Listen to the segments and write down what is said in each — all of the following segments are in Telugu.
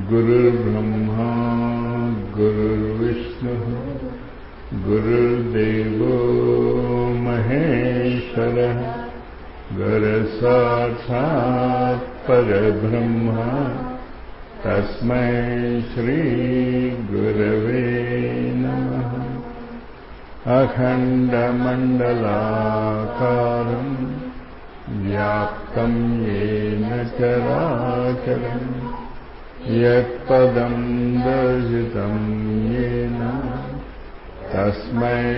गुरुर्ब्रह्मा गुरुर्विष्णुः गुरुर्देवो महेश्वरः गुरसाक्षात् परब्रह्मा तस्मै श्रीगुरवे नमः अखण्डमण्डलाकारम् व्याप्तं येन चराचरम् यत्पदं दर्शितं येन तस्मै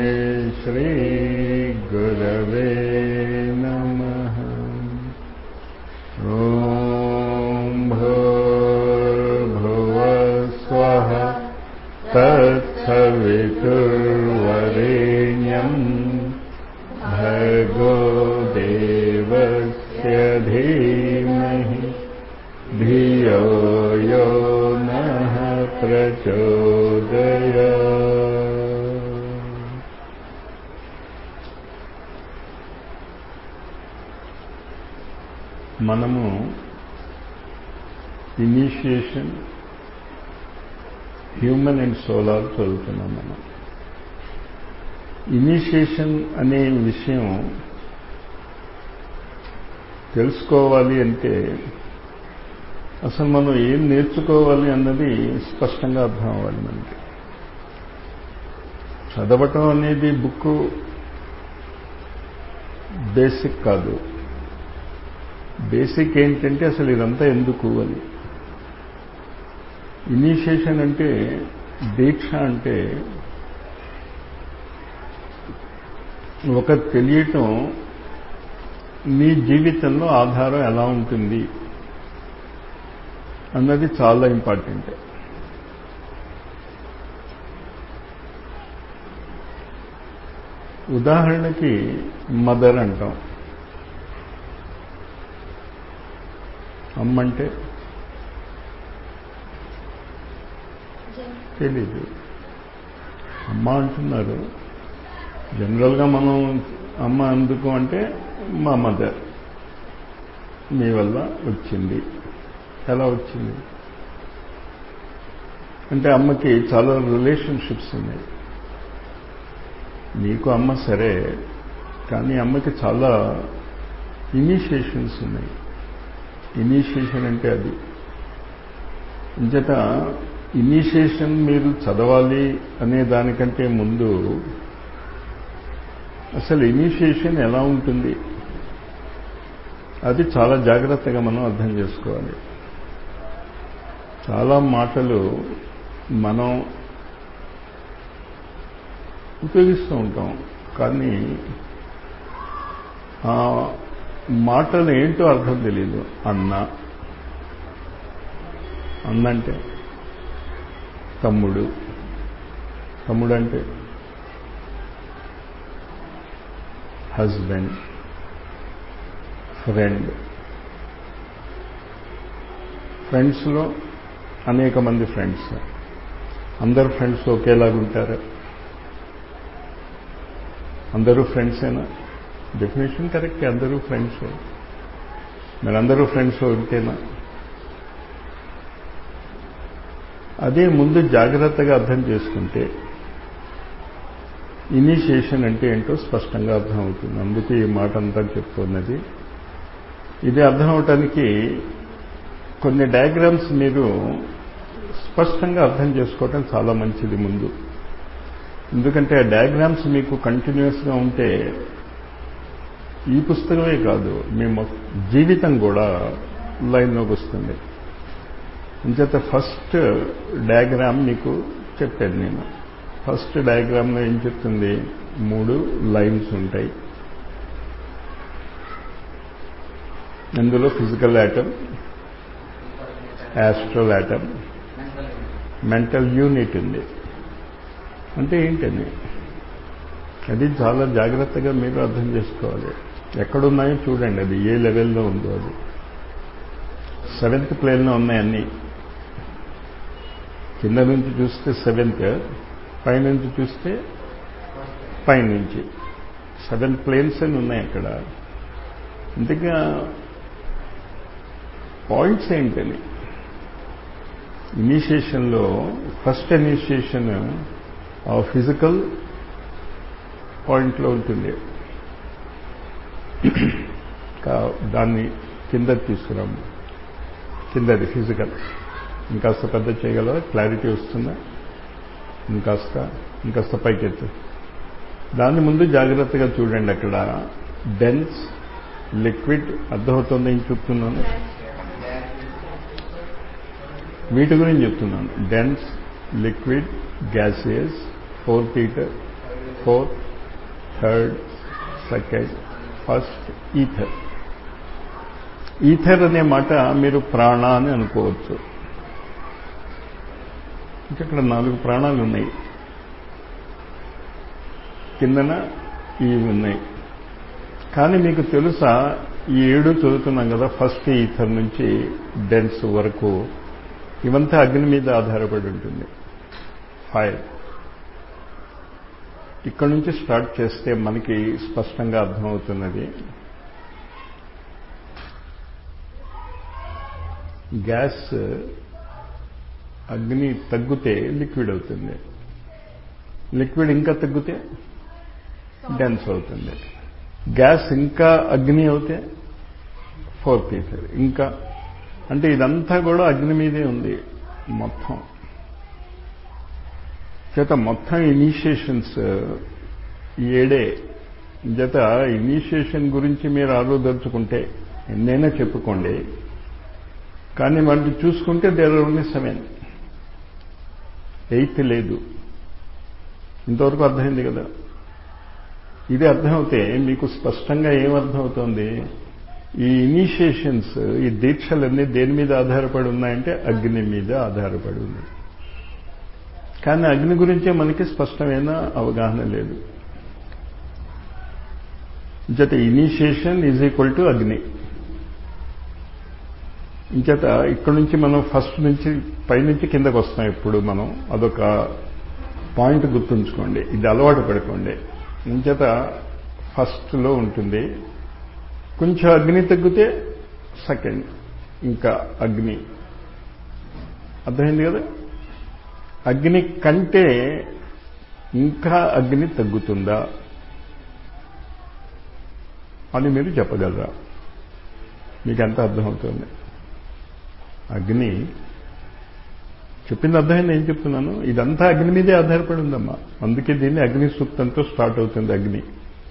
श्रीगुरवे नमः ॐ भूर्भुवस्वः तत्सवितुर्वरेण्यम् भर्गो देवस्य धीमहि धियो यो नः प्रचोदय మనము ఇనీషియేషన్ హ్యూమన్ అండ్ సోలార్ చదువుతున్నాం మనం ఇనీషియేషన్ అనే విషయం తెలుసుకోవాలి అంటే అసలు మనం ఏం నేర్చుకోవాలి అన్నది స్పష్టంగా అర్థం అవ్వాలి మనకి చదవటం అనేది బుక్ బేసిక్ కాదు బేసిక్ ఏంటంటే అసలు ఇదంతా ఎందుకు అని ఇనీషియేషన్ అంటే దీక్ష అంటే ఒక తెలియటం నీ జీవితంలో ఆధారం ఎలా ఉంటుంది అన్నది చాలా ఇంపార్టెంట్ ఉదాహరణకి మదర్ అంటాం అమ్మంటే తెలీదు అమ్మ అంటున్నారు జనరల్గా మనం అమ్మ అందుకు అంటే మా మదర్ మీ వల్ల వచ్చింది ఎలా వచ్చింది అంటే అమ్మకి చాలా రిలేషన్షిప్స్ ఉన్నాయి నీకు అమ్మ సరే కానీ అమ్మకి చాలా ఇనిషియేషన్స్ ఉన్నాయి ఇనిషియేషన్ అంటే అది ఇంచేత ఇనిషియేషన్ మీరు చదవాలి అనే దానికంటే ముందు అసలు ఇనిషియేషన్ ఎలా ఉంటుంది అది చాలా జాగ్రత్తగా మనం అర్థం చేసుకోవాలి చాలా మాటలు మనం ఉపయోగిస్తూ ఉంటాం కానీ ఆ మాటలు ఏంటో అర్థం తెలియదు అన్న అన్నంటే తమ్ముడు తమ్ముడు అంటే హస్బెండ్ ఫ్రెండ్ ఫ్రెండ్స్లో అనేక మంది ఫ్రెండ్స్ అందరు ఫ్రెండ్స్ ఒకేలాగుంటారు అందరూ ఫ్రెండ్సేనా డెఫినేషన్ కరెక్టే అందరూ ఫ్రెండ్సే మరి అందరూ ఫ్రెండ్స్ ఉంటేనా అదే ముందు జాగ్రత్తగా అర్థం చేసుకుంటే ఇనిషియేషన్ అంటే ఏంటో స్పష్టంగా అర్థం అవుతుంది అందుకు ఈ మాట అంతా చెప్తున్నది ఇది అర్థం అవటానికి కొన్ని డయాగ్రామ్స్ మీరు స్పష్టంగా అర్థం చేసుకోవటం చాలా మంచిది ముందు ఎందుకంటే ఆ డయాగ్రామ్స్ మీకు కంటిన్యూస్గా ఉంటే ఈ పుస్తకమే కాదు మీ జీవితం కూడా లైన్లోకి వస్తుంది ఇంచేత ఫస్ట్ డయాగ్రామ్ మీకు చెప్పాను నేను ఫస్ట్ డయాగ్రామ్లో ఏం చెప్తుంది మూడు లైన్స్ ఉంటాయి అందులో physical atom astral atom mental unit ఉంది అంటే ఏంటని అది చాలా జాగ్రత్తగా మీరు అర్థం చేసుకోవాలి ఎక్కడున్నాయో చూడండి అది ఏ లెవెల్లో ఉందో అది సెవెంత్ ప్లేన్లో ఉన్నాయి అన్నీ కింద నుంచి చూస్తే సెవెంత్ పైనుంచి చూస్తే పైనుంచి సెవెన్ ప్లేన్స్ అని ఉన్నాయి అక్కడ ఇంతగా పాయింట్స్ ఏంటని ఇనిషియేషన్లో ఫస్ట్ ఇనిషియేషన్ ఫిజికల్ పాయింట్లో ఉంటుంది దాన్ని కింద తీసుకురాము కిందది ఫిజికల్ ఇంకాస్త పెద్ద చేయగలవా క్లారిటీ వస్తుందా ఇంకాస్త ఇంకాస్త పైకెత్తు దాని ముందు జాగ్రత్తగా చూడండి అక్కడ డెన్స్ లిక్విడ్ అర్థమవుతుంది ఏం చెప్తున్నాను వీటి గురించి చెప్తున్నాను dense liquid gaseous fourth ether fourth third second first ether ether అనే మాట మీరు ప్రాణ అని అనుకోవచ్చు ఇక్కడ నాలుగు ప్రాణాలు ఉన్నాయి కిందన ఇవి ఉన్నాయి కానీ మీకు తెలుసా ఈ ఏడు చదువుతున్నాం కదా ఫస్ట్ ఈథర్ నుంచి డెన్స్ వరకు ఇవంతా అగ్ని మీద ఆధారపడి ఉంటుంది ఫైర్ ఇక్కడ నుంచి స్టార్ట్ చేస్తే మనకి స్పష్టంగా అర్థమవుతున్నది గ్యాస్ అగ్ని తగ్గితే లిక్విడ్ అవుతుంది లిక్విడ్ ఇంకా తగ్గితే డెన్స్ అవుతుంది గ్యాస్ ఇంకా అగ్ని అవుతే ఫోర్త్ ఈథర్ ఇంకా అంటే ఇదంతా కూడా అగ్ని మీదే ఉంది మొత్తం చేత మొత్తం ఇనిషియేషన్స్ ఏడే జత ఇనిషియేషన్ గురించి మీరు ఆలోచించుకుంటే ఎన్నైనా చెప్పుకోండి కానీ వాటిని చూసుకుంటే దేర్ ఓన్లీ సెవెన్ ఎయిత్ లేదు ఇంతవరకు అర్థమైంది కదా ఇది అర్థమవుతే మీకు స్పష్టంగా ఏమర్థమవుతోంది ఈ ఇనిషియేషన్స్ ఈ దీక్షలన్నీ దేని మీద ఆధారపడి ఉన్నాయంటే అగ్ని మీద ఆధారపడి ఉంది కానీ అగ్ని గురించే మనకి స్పష్టమైన అవగాహన లేదు ఇంచేత ఇనిషియేషన్ ఈజ్ ఈక్వల్ టు అగ్ని ఇంచేత ఇక్కడ నుంచి మనం ఫస్ట్ నుంచి పైనుంచి కిందకు వస్తాం ఎప్పుడు మనం అదొక పాయింట్ గుర్తుంచుకోండి ఇది అలవాటు పడుకోండి ఇంచేత ఫస్ట్లో ఉంటుంది కొంచెం అగ్ని తగ్గితే సెకండ్ ఇంకా అగ్ని అర్థమైంది కదా అగ్ని కంటే ఇంకా అగ్ని తగ్గుతుందా అని మీరు చెప్పగలరా మీకు ఎంత అర్థమవుతుంది అగ్ని చెప్పింది అర్థమైంది ఏం చెప్తున్నాను ఇదంతా అగ్ని మీదే ఆధారపడి ఉందమ్మా అందుకే దీన్ని అగ్ని సూక్తంతో స్టార్ట్ అవుతుంది అగ్ని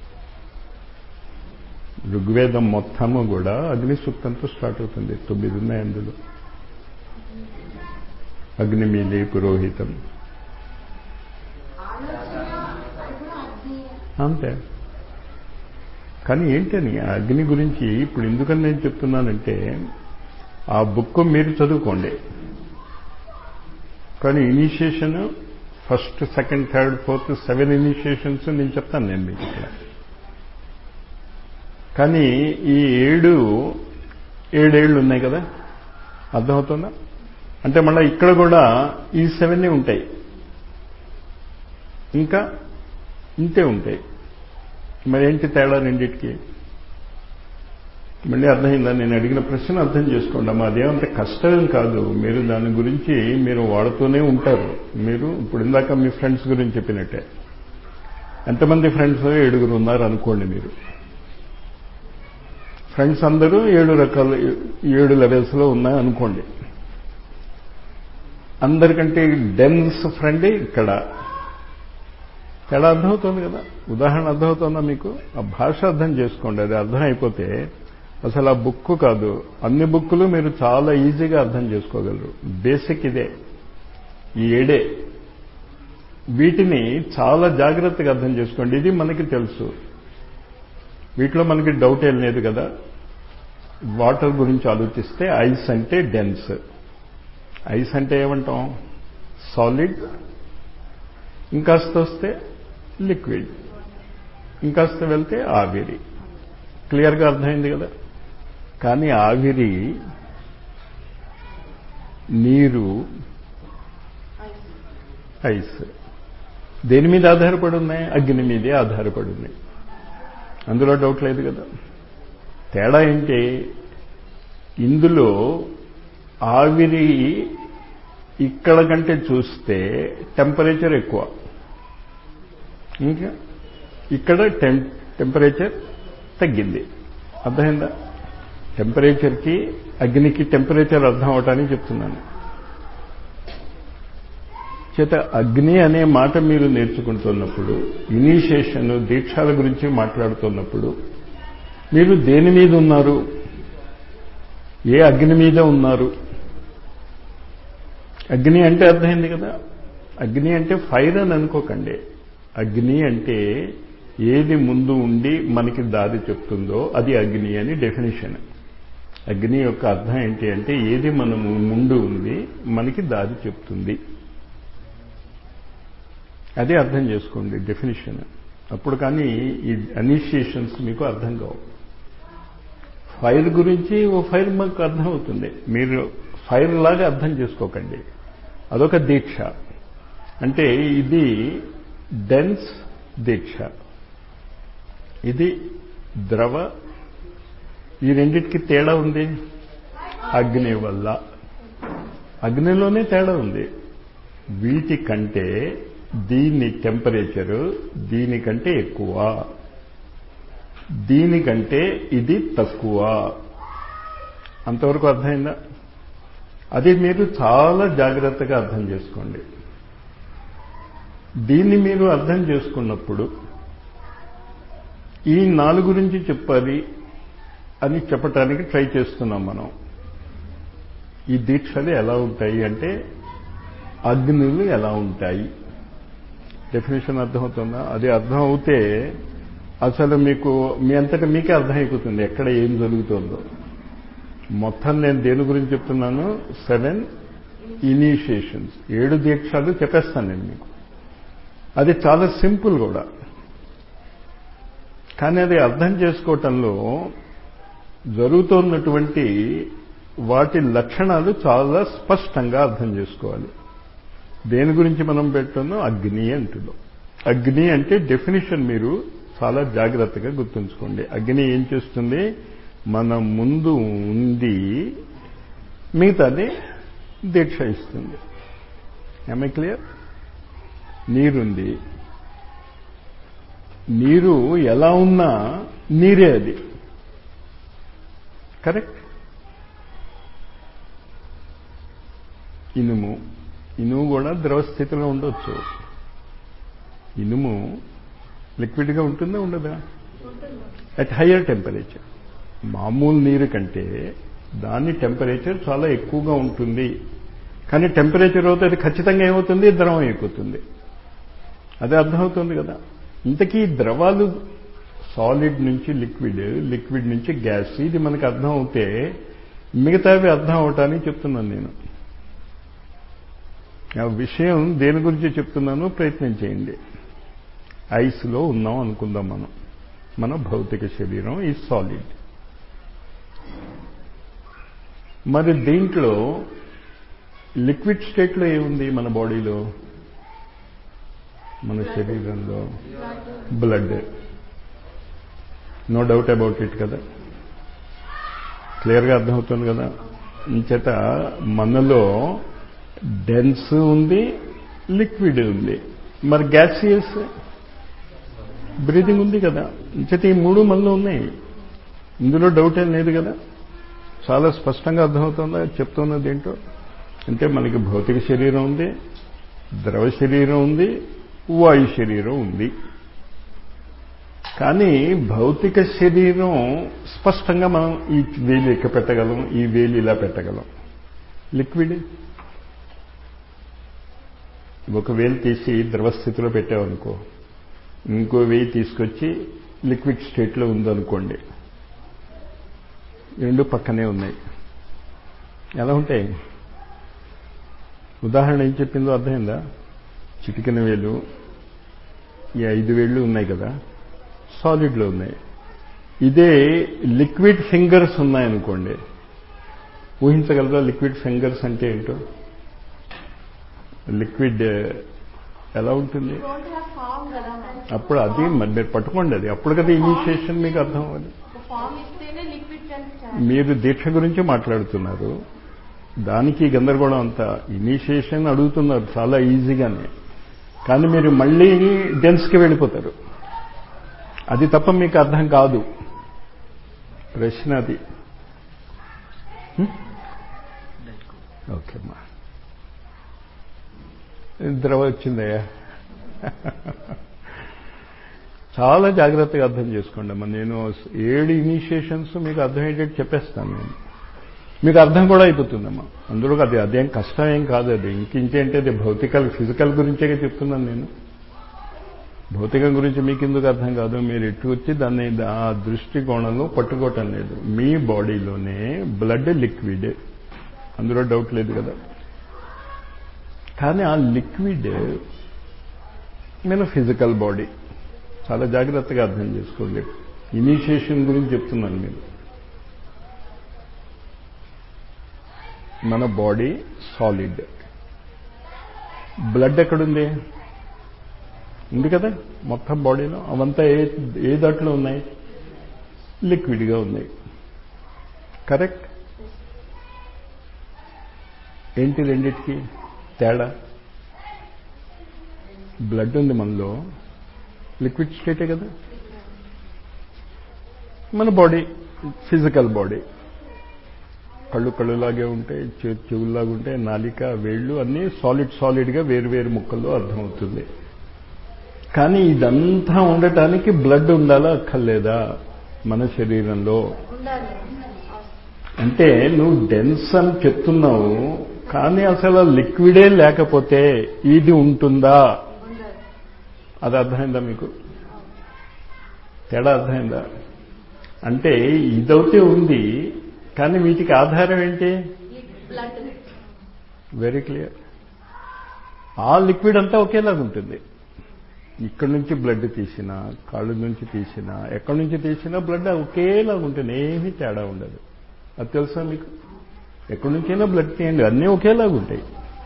ఋగ్వేదం మొత్తము కూడా అగ్ని సూక్తంతో స్టార్ట్ అవుతుంది తొమ్మిది ఉన్నాయి అందులో అగ్నిమీలి పురోహితం అంతే కానీ ఏంటని అగ్ని గురించి ఇప్పుడు ఎందుకని నేను చెప్తున్నానంటే ఆ బుక్ మీరు చదువుకోండి కానీ initiation first second third fourth seven initiations నేను చెప్తాను నేను మీకు ఇక్కడ కానీ ఈ ఏడు ఏడేళ్లు ఉన్నాయి కదా అర్థమవుతుందా అంటే మళ్ళీ ఇక్కడ కూడా ఈ సెవెన్ ఉంటాయి ఇంకా ఇంతే ఉంటాయి మరి ఏంటి తేడా రెండింటికి మళ్ళీ అర్థమైందా నేను అడిగిన ప్రశ్న అర్థం చేసుకోండి అమ్మా అదేమంత కష్టం కాదు మీరు దాని గురించి మీరు వాడుతూనే ఉంటారు మీరు ఇప్పుడు ఇందాక మీ ఫ్రెండ్స్ గురించి చెప్పినట్టే ఎంతమంది ఫ్రెండ్స్ ఏడుగురు ఉన్నారు అనుకోండి మీరు ఫ్రెండ్స్ అందరూ ఏడు రకాల ఏడు లెవెల్స్లో ఉన్నాయి అనుకోండి అందరికంటే డెన్స్ ఫ్రెండే ఇక్కడ తేడా అర్థమవుతుంది కదా ఉదాహరణ అర్థమవుతుందా మీకు ఆ భాష అర్థం చేసుకోండి అది అర్థం అయిపోతే అసలు ఆ బుక్ కాదు అన్ని బుక్కులు మీరు చాలా ఈజీగా అర్థం చేసుకోగలరు బేసిక్ ఇదే ఈ ఏడే వీటిని చాలా జాగ్రత్తగా అర్థం చేసుకోండి ఇది మనకి తెలుసు వీటిలో మనకి డౌట్ ఏం లేదు కదా వాటర్ గురించి ఆలోచిస్తే ఐస్ అంటే డెన్స్ ఐస్ అంటే ఏమంటాం సాలిడ్ ఇంకాస్త వస్తే లిక్విడ్ ఇంకాస్త వెళ్తే ఆవిరి క్లియర్గా అర్థమైంది కదా కానీ ఆవిరి నీరు ఐస్ దేని మీద ఆధారపడి ఉన్నాయి అగ్ని మీదే ఆధారపడి ఉన్నాయి అందులో డౌట్ లేదు కదా తేడా ఏంటి ఇందులో ఆవిరి ఇక్కడ కంటే చూస్తే టెంపరేచర్ ఎక్కువ ఇంకా ఇక్కడ టెం టెంపరేచర్ తగ్గింది అర్థమైందా టెంపరేచర్కి అగ్నికి టెంపరేచర్ అర్థం అవటానికి చెప్తున్నాను చేత అగ్ని అనే మాట మీరు నేర్చుకుంటున్నప్పుడు ఇనీషియేషన్ దీక్షల గురించి మాట్లాడుతున్నప్పుడు మీరు దేని మీద ఉన్నారు ఏ అగ్ని మీద ఉన్నారు అగ్ని అంటే అర్థమైంది కదా అగ్ని అంటే ఫైర్ అని అనుకోకండి అగ్ని అంటే ఏది ముందు ఉండి మనకి దారి చెప్తుందో అది అగ్ని అని డెఫినేషన్ అగ్ని యొక్క అర్థం ఏంటి అంటే ఏది మనము ముందు ఉంది మనకి దారి చెప్తుంది అదే అర్థం చేసుకోండి డెఫినేషన్ అప్పుడు కానీ ఈ అనిషియేషన్స్ మీకు అర్థం కావు ఫైర్ గురించి ఓ ఫైర్ మాకు అర్థం అవుతుంది మీరు ఫైర్ లాగా అర్థం చేసుకోకండి అదొక దీక్ష అంటే ఇది డెన్స్ దీక్ష ఇది ద్రవ ఈ రెండింటికి తేడా ఉంది అగ్ని వల్ల అగ్నిలోనే తేడా ఉంది వీటి కంటే దీని టెంపరేచరు దీనికంటే ఎక్కువ దీనికంటే ఇది తక్కువ అంతవరకు అర్థమైందా అది మీరు చాలా జాగ్రత్తగా అర్థం చేసుకోండి దీన్ని మీరు అర్థం చేసుకున్నప్పుడు ఈ నాలుగు గురించి చెప్పాలి అని చెప్పటానికి ట్రై చేస్తున్నాం మనం ఈ దీక్షలు ఎలా ఉంటాయి అంటే అగ్నులు ఎలా ఉంటాయి డెఫినేషన్ అర్థమవుతుందా అది అర్థం అవుతే అసలు మీకు మీ అంతటా మీకే అర్థమైపోతుంది ఎక్కడ ఏం జరుగుతుందో మొత్తం నేను దేని గురించి చెప్తున్నాను సెవెన్ ఇనీషియేషన్స్ ఏడు దీక్షలు చెప్పేస్తాను నేను మీకు అది చాలా సింపుల్ కూడా కానీ అది అర్థం చేసుకోవటంలో జరుగుతున్నటువంటి వాటి లక్షణాలు చాలా స్పష్టంగా అర్థం చేసుకోవాలి దేని గురించి మనం పెట్టున్నాం అగ్ని అంటున్నాం అగ్ని అంటే డెఫినేషన్ మీరు చాలా జాగ్రత్తగా గుర్తుంచుకోండి అగ్ని ఏం చేస్తుంది మన ముందు ఉంది మిగతాది దీక్ష ఇస్తుంది ఐ క్లియర్ నీరుంది నీరు ఎలా ఉన్నా నీరే అది కరెక్ట్ ఇనుము ఇనుము కూడా ద్రవ స్థితిలో ఉండొచ్చు ఇనుము లిక్విడ్గా ఉంటుందా ఉండదా అట్ హయ్యర్ టెంపరేచర్ మామూలు నీరు కంటే దాని టెంపరేచర్ చాలా ఎక్కువగా ఉంటుంది కానీ టెంపరేచర్ అవుతే అది ఖచ్చితంగా ఏమవుతుంది ద్రవం అయిపోతుంది అదే అర్థమవుతుంది కదా ఇంతకీ ద్రవాలు సాలిడ్ నుంచి లిక్విడ్ లిక్విడ్ నుంచి గ్యాస్ ఇది మనకు అర్థం అవుతే మిగతావి అర్థం అవటానికి చెప్తున్నాను నేను ఆ విషయం దేని గురించి చెప్తున్నానో ప్రయత్నం చేయండి ఐస్లో ఉన్నాం అనుకుందాం మనం మన భౌతిక శరీరం ఈ సాలిడ్ మరి దీంట్లో లిక్విడ్ స్టేట్లో ఏముంది మన బాడీలో మన శరీరంలో blood no doubt about it కదా క్లియర్గా అర్థమవుతుంది కదా ఇంచేత మనలో డెన్స్ ఉంది లిక్విడ్ ఉంది మరి గ్యాసియస్ బ్రీదింగ్ ఉంది కదా ఇంచేత ఈ మూడు మనలో ఉన్నాయి ఇందులో డౌట్ ఏం లేదు కదా చాలా స్పష్టంగా అర్థమవుతుందా చెప్తున్నది ఏంటో అంటే మనకి భౌతిక శరీరం ఉంది ద్రవ శరీరం ఉంది వాయు శరీరం ఉంది కానీ భౌతిక శరీరం స్పష్టంగా మనం ఈ వేలు ఎక్క పెట్టగలం ఈ వేలు ఇలా పెట్టగలం లిక్విడ్ ఒక వేలు తీసి ద్రవస్థితిలో పెట్టామనుకో ఇంకో వేయి తీసుకొచ్చి లిక్విడ్ స్టేట్లో ఉందనుకోండి రెండు పక్కనే ఉన్నాయి ఎలా ఉంటాయి ఉదాహరణ ఏం చెప్పిందో అర్థమైందా చిటికిన వేలు ఈ ఐదు వేళ్ళు ఉన్నాయి కదా సాలిడ్లో ఉన్నాయి ఇదే లిక్విడ్ ఫింగర్స్ ఉన్నాయనుకోండి ఊహించగలరా లిక్విడ్ ఫింగర్స్ అంటే ఏంటో లిక్విడ్ ఎలా ఉంటుంది don't have form కదా అప్పుడు అది మరి మీరు పట్టుకోండి అది అప్పుడు కదా ఇనిషియేషన్ మీకు అర్థం అవ్వాలి ఒక ఫామ్ ఇస్తేనే లిక్విడ్ కన్ మీరు దీక్ష గురించి మాట్లాడుతున్నారు దానికి గందరగోళం అంతా ఇనిషియేషన్ అడుగుతున్నారు చాలా ఈజీగానే కానీ మీరు మళ్ళీ డెన్స్కి వెళ్ళిపోతారు అది తప్ప మీకు అర్థం కాదు ప్రశ్న అది ఓకే అమ్మా నిద్ర వచ్చిందయ్యా చాలా జాగ్రత్తగా అర్థం చేసుకోండి అమ్మా నేను ఏడు ఇనిషియేషన్స్ మీకు అర్థమయ్యేటట్టు చెప్పేస్తాను నేను మీకు అర్థం కూడా అయిపోతుందమ్మా అందులో అది అదేం కష్టం ఏం కాదు అది ఇంకించేంటే అది భౌతికల్ ఫిజికల్ గురించే చెప్తున్నాను నేను భౌతికం గురించి మీకు ఎందుకు అర్థం కాదు మీరు ఇటు వచ్చి దాన్ని ఆ దృష్టికోణంలో పట్టుకోవటం లేదు మీ బాడీలోనే బ్లడ్ లిక్విడ్ అందులో డౌట్ లేదు కదా కానీ ఆ లిక్విడ్ మన ఫిజికల్ బాడీ చాలా జాగ్రత్తగా అర్థం చేసుకోండి ఇనిషియేషన్ గురించి చెప్తున్నాను నేను మన బాడీ సాలిడ్ బ్లడ్ ఎక్కడుంది ఉంది కదా మొత్తం బాడీలో అవంతా ఏ ఏ దాంట్లో ఉన్నాయి లిక్విడ్గా ఉన్నాయి కరెక్ట్ ఏంటి రెండిటికి తేడా బ్లడ్ ఉంది మనలో లిక్విడ్ స్టేటే కదా మన బాడీ ఫిజికల్ బాడీ కళ్ళు కళ్ళులాగే ఉంటాయి చెవుల్లాగా ఉంటాయి నాలిక వేళ్ళు అన్నీ సాలిడ్ సాలిడ్గా వేరు వేరు ముక్కల్లో అర్థమవుతుంది కానీ ఇదంతా ఉండటానికి బ్లడ్ ఉండాలా అక్కర్లేదా మన శరీరంలో అంటే నువ్వు డెన్స్ అని చెప్తున్నావు కానీ అసలు లిక్విడే లేకపోతే ఇది ఉంటుందా అది అర్థమైందా మీకు తేడా అర్థమైందా అంటే ఇదైతే ఉంది కానీ వీటికి ఆధారం ఏంటి వెరీ క్లియర్ ఆ లిక్విడ్ అంతా ఒకేలాగా ఉంటుంది ఇక్కడి నుంచి బ్లడ్ తీసినా కాళ్ళు నుంచి తీసినా ఎక్కడి నుంచి తీసినా బ్లడ్ ఒకేలాగా ఉంటుంది ఏమీ తేడా ఉండదు అది తెలుసా మీకు ఎక్కడి నుంచైనా బ్లడ్ తీయండి అన్నీ ఒకేలాగా ఉంటాయి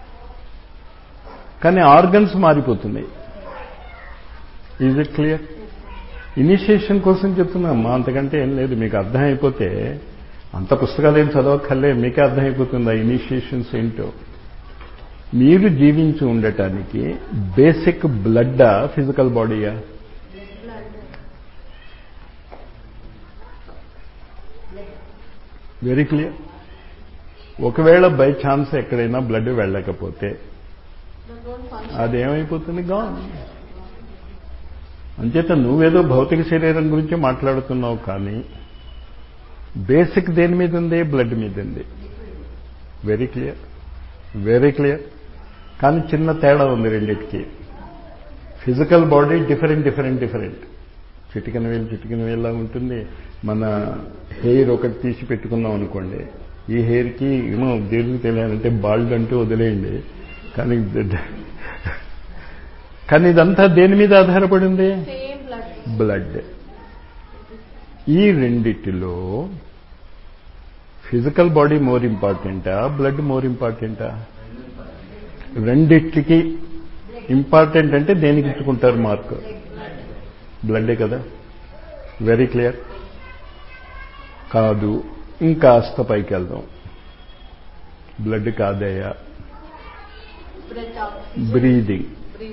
కానీ ఆర్గన్స్ మారిపోతున్నాయి ఈజ్ ఇట్ క్లియర్ ఇనిషియేషన్ కోసం చెప్తున్నామ్మా అంతకంటే ఏం లేదు మీకు అర్థమైపోతే అంత పుస్తకాలు ఏం చదవక్కర్లే మీకే అర్థమైపోతుంది ఆ ఇనిషియేషన్స్ ఏంటో మీరు జీవించి ఉండటానికి బేసిక్ బ్లడ్ ఫిజికల్ బాడీయా వెరీ క్లియర్ ఒకవేళ బై ఛాన్స్ ఎక్కడైనా బ్లడ్ వెళ్ళకపోతే అదేమైపోతుంది గాన్ అంచేత నువ్వేదో భౌతిక శరీరం గురించి మాట్లాడుతున్నావు కానీ బేసిక్ దేని మీద ఉంది బ్లడ్ మీద ఉంది వెరీ క్లియర్ వెరీ క్లియర్ కానీ చిన్న తేడా ఉంది రెండింటికి physical body different different different చిటికన వేలు చిటికన వేలా ఉంటుంది మన హెయిర్ ఒకటి తీసి పెట్టుకున్నాం అనుకోండి ఈ హెయిర్కి ఏమో దేనికి తెలియాలంటే బాల్డ్ అంటూ వదిలేయండి కానీ కానీ ఇదంతా దేని మీద ఆధారపడింది బ్లడ్ ఈ రెండిటిలో ఫిజికల్ బాడీ మోర్ ఇంపార్టెంటా బ్లడ్ మోర్ ఇంపార్టెంటా రెండిటికి ఇంపార్టెంట్ అంటే దేనికి ఇచ్చుకుంటారు మార్క్ బ్లడ్డే కదా వెరీ క్లియర్ కాదు ఇంకాస్త పైకి వెళ్దాం బ్లడ్ కాదయ్యా బ్రీదింగ్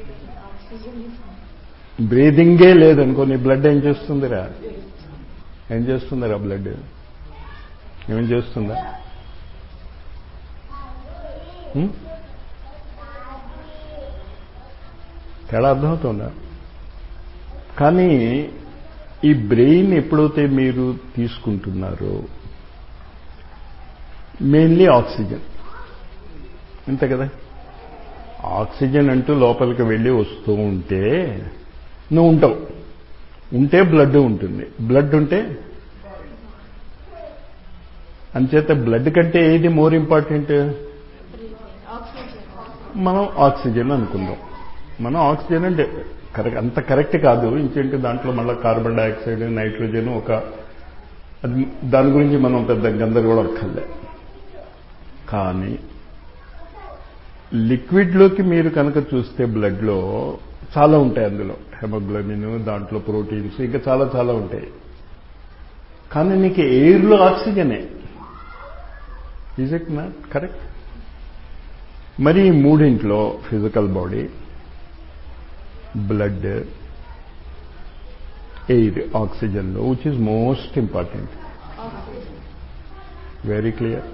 బ్రీదింగే లేదనుకో నీ బ్లడ్ ఏం చేస్తుందిరా ఏం చేస్తుందిరా బ్లడ్ ఏం చేస్తుందా తేడా అర్థమవుతుందా కానీ ఈ బ్రెయిన్ ఎప్పుడైతే మీరు తీసుకుంటున్నారో మెయిన్లీ ఆక్సిజన్ అంతే కదా ఆక్సిజన్ అంటూ లోపలికి వెళ్ళి వస్తూ ఉంటే నువ్వు ఉంటావు ఉంటే బ్లడ్ ఉంటుంది బ్లడ్ ఉంటే అంచేత బ్లడ్ కంటే ఏది మోర్ ఇంపార్టెంట్ మనం ఆక్సిజన్ అనుకుందాం మనం ఆక్సిజన్ అంటే కరెక్ట్ అంత కరెక్ట్ కాదు ఇంకేంటి దాంట్లో మళ్ళీ కార్బన్ డైఆక్సైడ్ నైట్రోజన్ ఒక అది దాని గురించి మనం పెద్ద గందరగోళం అక్కర్లే కానీ లిక్విడ్లోకి మీరు కనుక చూస్తే బ్లడ్లో చాలా ఉంటాయి అందులో హెమోగ్లోబిన్ దాంట్లో ప్రోటీన్స్ ఇంకా చాలా చాలా ఉంటాయి కానీ నీకు ఎయిర్లో ఆక్సిజనే ఈజ్ ఇట్ నాట్ కరెక్ట్ మరి ఈ మూడింట్లో ఫిజికల్ బాడీ బ్లడ్ ఎయిర్ ఆక్సిజన్లో which is most important very clear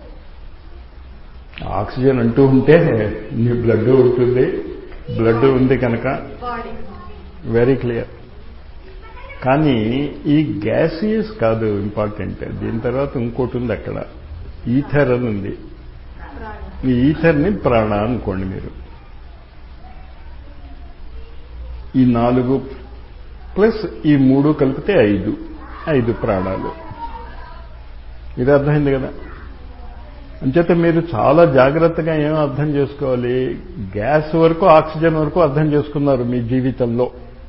oxygen అంటూ ఉంటే నీ బ్లడ్ ఉంటుంది బ్లడ్ ఉంది కనుక బాడీ వెరీ క్లియర్ కానీ ఈ గ్యాసియస్ కాదు ఇంపార్టెంట్ దీని తర్వాత ఇంకోటి ఉంది అక్కడ ఈథర్ అని ఉంది ప్రాణి ఈ ఈథర్ని ప్రాణ అనుకోండి మీరు ఈ నాలుగు ప్లస్ ఈ మూడు కలిపితే ఐదు ఐదు ప్రాణాలు ఇది అర్థమైంది కదా అంచేత మీరు చాలా జాగ్రత్తగా ఏం అర్థం చేసుకోవాలి గ్యాస్ వరకు ఆక్సిజన్ వరకు అర్థం చేసుకున్నారు మీ జీవితంలో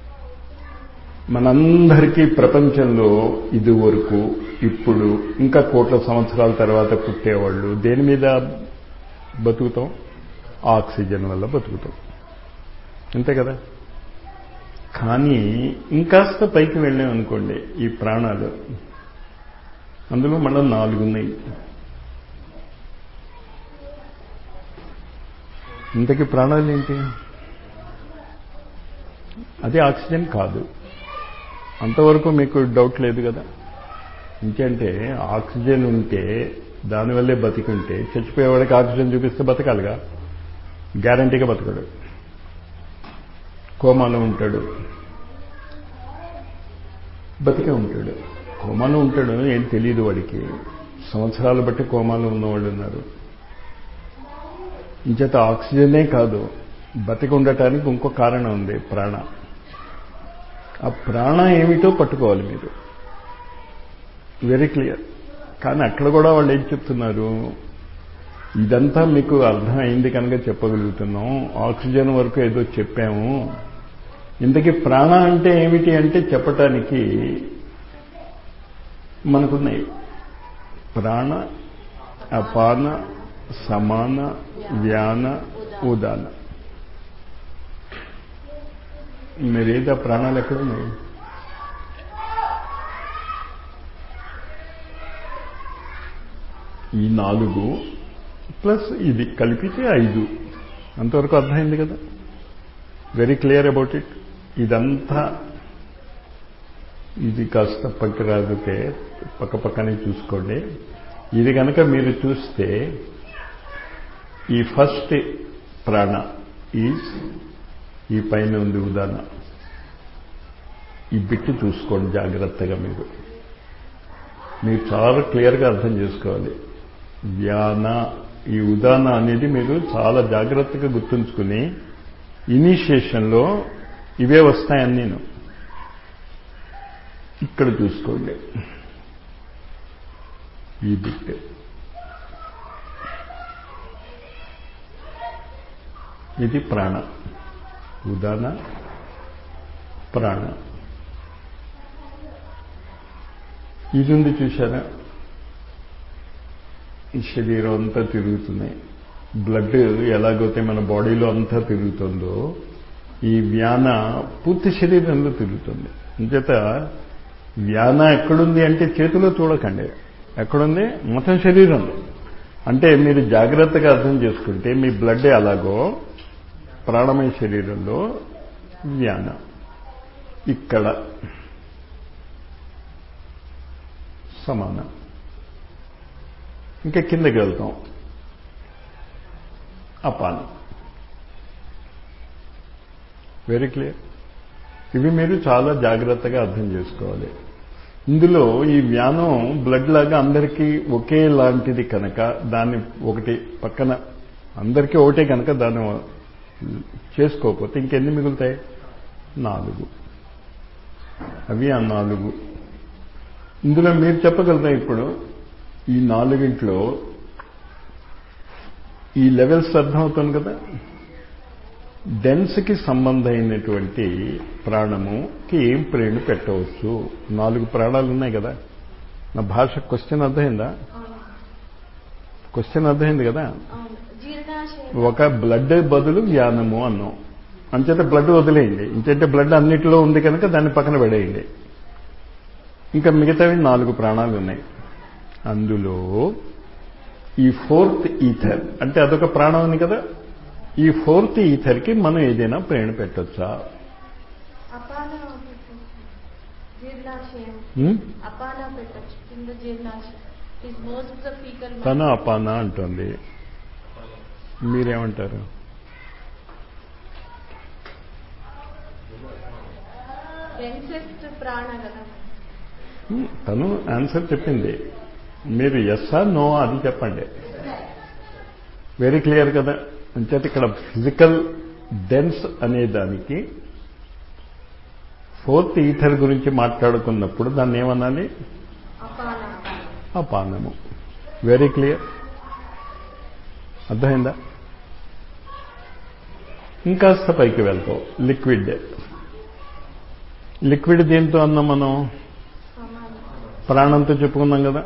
మనందరికీ ప్రపంచంలో ఇది వరకు ఇప్పుడు ఇంకా కోట్ల సంవత్సరాల తర్వాత పుట్టేవాళ్ళు దేని మీద బతుకుతాం ఆక్సిజన్ వల్ల బతుకుతాం అంతే కదా కానీ ఇంకాస్త పైకి వెళ్ళాం అనుకోండి ఈ ప్రాణాలు అందులో మనం నాలుగు ఉన్నాయి ఇంతకీ ప్రాణాలు ఏంటి అది ఆక్సిజన్ కాదు అంతవరకు మీకు డౌట్ లేదు కదా ఇంకంటే ఆక్సిజన్ ఉంటే దానివల్లే బతికుంటే చచ్చిపోయేవాడికి ఆక్సిజన్ చూపిస్తే బతకాలిగా గ్యారంటీగా బతకడు కోమాలో ఉంటాడు బతికే ఉంటాడు కోమాలో ఉంటాడు ఏం తెలియదు వాడికి సంవత్సరాలు బట్టి కోమాలో ఉన్నవాళ్ళు ఉన్నారు ఇంచేత ఆక్సిజనే కాదు బతికి ఉండటానికి ఇంకో కారణం ఉంది ప్రాణ ఆ ప్రాణ ఏమిటో పట్టుకోవాలి మీరు వెరీ క్లియర్ కానీ అక్కడ కూడా వాళ్ళు ఏం చెప్తున్నారు ఇదంతా మీకు అర్థమైంది కనుక చెప్పగలుగుతున్నాం ఆక్సిజన్ వరకు ఏదో చెప్పాము ఇంతకీ ప్రాణ అంటే ఏమిటి అంటే చెప్పటానికి మనకున్నాయి ప్రాణ అపాన సమాన వ్యాన ఉదాన మీరేదా ప్రాణాలు ఎక్కడున్నాయి ఈ నాలుగు ప్లస్ ఇది కలిపితే ఐదు అంతవరకు అర్థమైంది కదా వెరీ క్లియర్ అబౌట్ ఇట్ ఇదంతా ఇది కాస్త పక్క రాగితే పక్క పక్కనే చూసుకోండి ఇది కనుక మీరు చూస్తే ఈ ఫస్ట్ ప్రాణ ఈజ్ ఈ పైన ఉంది ఉదాహరణ ఈ బిట్టు చూసుకోండి జాగ్రత్తగా మీరు మీరు చాలా క్లియర్గా అర్థం చేసుకోవాలి వ్యాన ఈ ఉదాహరణ అనేది మీరు చాలా జాగ్రత్తగా గుర్తుంచుకుని ఇనిషియేషన్లో ఇవే వస్తాయని నేను ఇక్కడ చూసుకోండి ఈ బిట్ ఇది ప్రాణ ఉదాహరణ ప్రాణ ఇది ఉంది చూసారా ఈ శరీరం అంతా తిరుగుతున్నాయి బ్లడ్ ఎలాగైతే మన బాడీలో అంతా తిరుగుతుందో ఈ వ్యాన పూర్తి శరీరంలో తిరుగుతుంది అంచేత వ్యాన ఎక్కడుంది అంటే చేతిలో చూడకండి ఎక్కడుంది మొత్తం శరీరంలో అంటే మీరు జాగ్రత్తగా అర్థం చేసుకుంటే మీ బ్లడ్ ఎలాగో ప్రాణమయ శరీరంలో వ్యాన ఇక్కడ సమానం ఇంకా కిందకి వెళ్తాం అపానం వెరీ క్లియర్ ఇవి మీరు చాలా జాగ్రత్తగా అర్థం చేసుకోవాలి ఇందులో ఈ వ్యానం బ్లడ్ లాగా అందరికీ ఒకే లాంటిది కనుక దాన్ని ఒకటి పక్కన అందరికీ ఒకటే కనుక దాన్ని చేసుకోకపోతే ఇంకెన్ని మిగులుతాయి నాలుగు అవి ఆ నాలుగు ఇందులో మీరు చెప్పగలుగుతాం ఇప్పుడు ఈ నాలుగింట్లో ఈ లెవెల్స్ అర్థమవుతుంది కదా డెన్స్కి సంబంధమైనటువంటి ప్రాణముకి ఏం ప్రేణు పెట్టవచ్చు నాలుగు ప్రాణాలు ఉన్నాయి కదా నా భాష క్వశ్చన్ అర్థమైందా అవును క్వశ్చన్ అర్థమైంది కదా అవును జీర్ణాశయం ఒక బ్లడ్ బదులు జ్ఞానము అన్నాం అంచేత బ్లడ్ వదిలేయండి ఇంకంటే బ్లడ్ అన్నిటిలో ఉంది కనుక దాన్ని పక్కన పడేయండి ఇంకా మిగతావి నాలుగు ప్రాణాలు ఉన్నాయి అందులో ఈ ఫోర్త్ ఈథర్ అంటే అదొక ప్రాణం అని కదా ఈ ఫోర్త్ ఈథర్కి మనం ఏదైనా ప్రేరణ పెట్టొచ్చా అపాన పెట్టచ్చు జీర్ణాశయం ఉం? అపాన పెట్టచ్చు కింద జీర్ణాశయం ఇస్ మోస్ట్ ద ఫీకల్ తను అపాన అంటుంది మీరేమంటారు డెన్సెస్ట్ ప్రాణ కదా ఉం, తను ఆన్సర్ చెప్పింది మీరు ఎస్ఆ నో అది చెప్పండి వెరీ క్లియర్ కదా అంచేత ఇక్కడ ఫిజికల్ డెన్స్ అనే దానికి ఫోర్త్ ఈథర్ గురించి మాట్లాడుకున్నప్పుడు దాన్ని ఏమనాలి అపాన అపానము వెరీ క్లియర్ అర్థమైందా ఇంకాస్త పైకి వెళ్తాం లిక్విడ్ లిక్విడ్ దేంతో అన్నాం మనం సమానం ప్రాణంతో చెప్పుకున్నాం కదా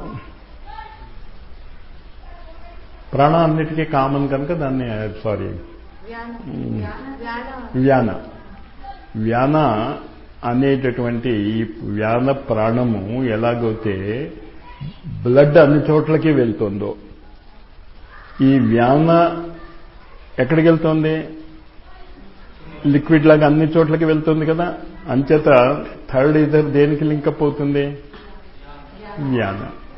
ప్రాణం అన్నిటికీ కామన్ కనుక దాన్ని సారీ వ్యాన వ్యాన వ్యాన వ్యాన అనేటటువంటి ఈ వ్యాన ప్రాణము ఎలాగైతే బ్లడ్ అన్ని చోట్లకి వెళ్తుందో ఈ వ్యాన ఎక్కడికి వెళ్తుంది లిక్విడ్ లాగా అన్ని చోట్లకి వెళ్తుంది కదా అంచేత థర్డ్ ఇదర్ దేనికి లింకప్ అవుతుంది వ్యాన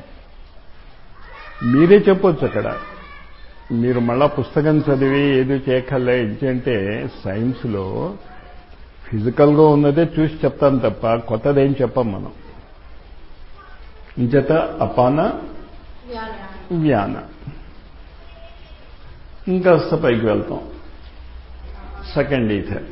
మీరే చెప్పొచ్చు అక్కడ మీరు మళ్ళా పుస్తకం చదివి ఏది చేయకల్లా ఏంటంటే సైన్స్లో ఫిజికల్గా ఉన్నదే చూసి చెప్తాం తప్ప కొత్తదేం చెప్పం మనం ఇంచేత అపాన వ్యాన వ్యాన ఇంకాస్త పైకి వెళ్తాం సెకండ్ ఈథర్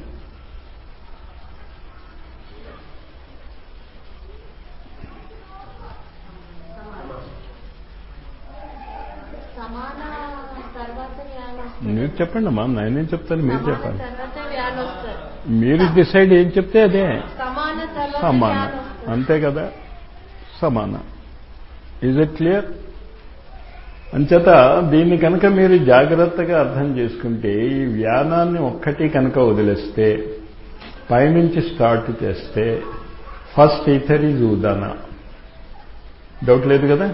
సమాన తర్వాత వ్యాన వస్తుంది మీరు చెప్పండి అమ్మా నేనేం చెప్తాను మీరు సమాన చెప్పాలి తర్వాత వ్యాన వస్తారు మీరు డిసైడ్ ఏం చెప్తే అదే సమాన తర్వాత సమాన వ్యాన వస్తుంది అంతే కదా సమాన ఈజ్ ఇట్ క్లియర్ అంచేత దీన్ని కనుక మీరు జాగ్రత్తగా అర్థం చేసుకుంటే ఈ వ్యానాన్ని ఒక్కటి కనుక వదిలేస్తే పైనుంచి స్టార్ట్ చేస్తే ఫస్ట్ ఈథర్ ఈజ్ ఉదాన డౌట్ లేదు కదా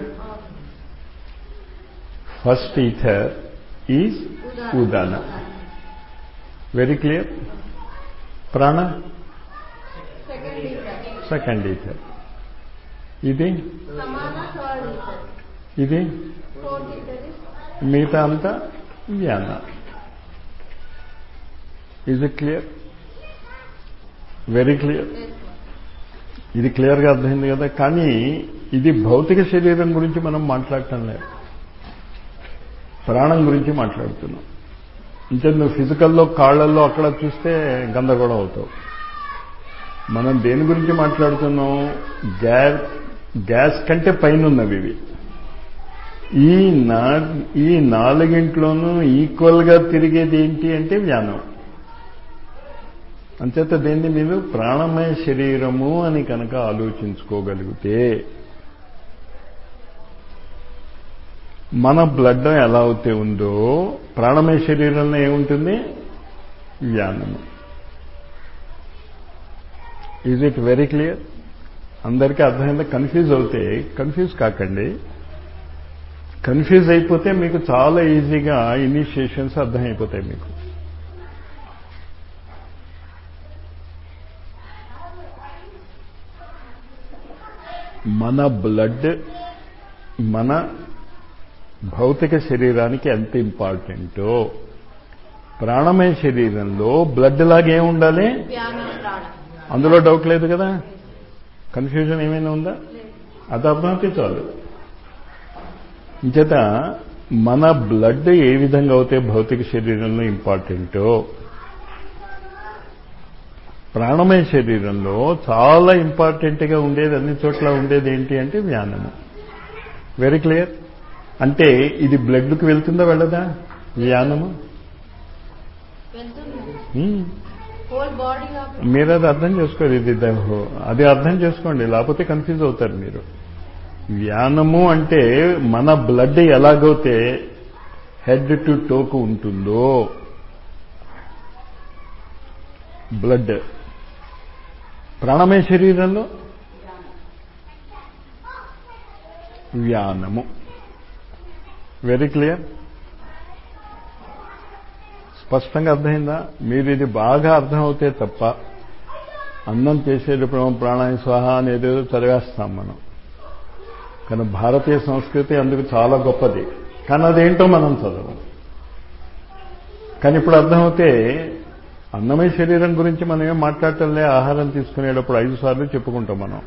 ఫస్ట్ ఈథర్ ఈజ్ ఉదాన వెరీ క్లియర్ ప్రాణ సెకండ్ ఈథర్ సెకండ్ ఈథర్ ఇది సమాన థర్డ్ ఈథర్ ఇది ఫోర్త్ ఈథర్ ఇస్ మిగతా అంతా వ్యాన is it clear very clear ఇది క్లియర్గా అర్థమైంది కదా కానీ ఇది భౌతిక శరీరం గురించి మనం మాట్లాడటం లేదు ప్రాణం గురించి మాట్లాడుతున్నాం అంటే నువ్వు ఫిజికల్లో కాళ్ళల్లో అక్కడ చూస్తే గందరగోళం అవుతావు మనం దేని గురించి మాట్లాడుతున్నాం గ్యాస్ గ్యాస్ కంటే పైన ఉన్నవి ఇవి ఈ నా ఈ నాలుగింట్లోనూ ఈక్వల్గా తిరిగేది ఏంటి అంటే వ్యానం అంచేత దీన్ని మీరు ప్రాణమయ శరీరము అని కనుక ఆలోచించుకోగలిగితే మన బ్లడ్ ఎలా అయితే ఉందో ప్రాణమయ శరీరంలో ఏముంటుంది వ్యానము ఈజ్ ఇట్ వెరీ క్లియర్ అందరికీ అర్థమైందా కన్ఫ్యూజ్ అవుతే కన్ఫ్యూజ్ కాకండి కన్ఫ్యూజ్ అయిపోతే మీకు చాలా ఈజీగా ఇనిషియేషన్స్ అర్థమైపోతాయి మీకు మన బ్లడ్ మన భౌతిక శరీరానికి ఎంత ఇంపార్టెంటో ప్రాణమయ శరీరంలో బ్లడ్ లాగే ఉండాలి వ్యాన ప్రాణ అందులో డౌట్ లేదు కదా కన్ఫ్యూజన్ ఏమైనా ఉందా అది అర్థమైతే చాలు ఇంచేత మన బ్లడ్ ఏ విధంగా అయితే భౌతిక శరీరంలో ఇంపార్టెంటో ప్రాణమయ శరీరంలో చాలా ఇంపార్టెంట్గా ఉండేది అన్ని చోట్ల ఉండేది ఏంటి అంటే వ్యానము వెరీ క్లియర్ అంటే ఇది బ్లడ్కి వెళ్తుందా వెళ్ళదా వ్యానము వెళ్తుంది హ్మ్. హోల్ బాడీ ఆఫ్ మీరు అది అర్థం చేసుకోరు ఇది ద- అది అర్థం చేసుకోండి లేకపోతే కన్ఫ్యూజ్ అవుతారు మీరు వ్యానము అంటే మన బ్లడ్ ఎలాగైతే హెడ్ టు టోకు ఉంటుందో బ్లడ్ ప్రాణమయ శరీరంలో వ్యానము వెరీ క్లియర్ స్పష్టంగా అర్థమైందా మీరు ఇది బాగా అర్థమవుతే తప్ప అన్నం చేసేటప్పుడు ప్రాణాయ స్వాహ అనేదేదో చదివేస్తాం మనం కానీ భారతీయ సంస్కృతి అందుకు చాలా గొప్పది కానీ అదేంటో మనం చదవం కానీ ఇప్పుడు అర్థమవుతే అన్నమయ శరీరం గురించి మనం ఏం మాట్లాడటంలే ఆహారం తీసుకునేటప్పుడు ఐదు సార్లు చెప్పుకుంటాం మనం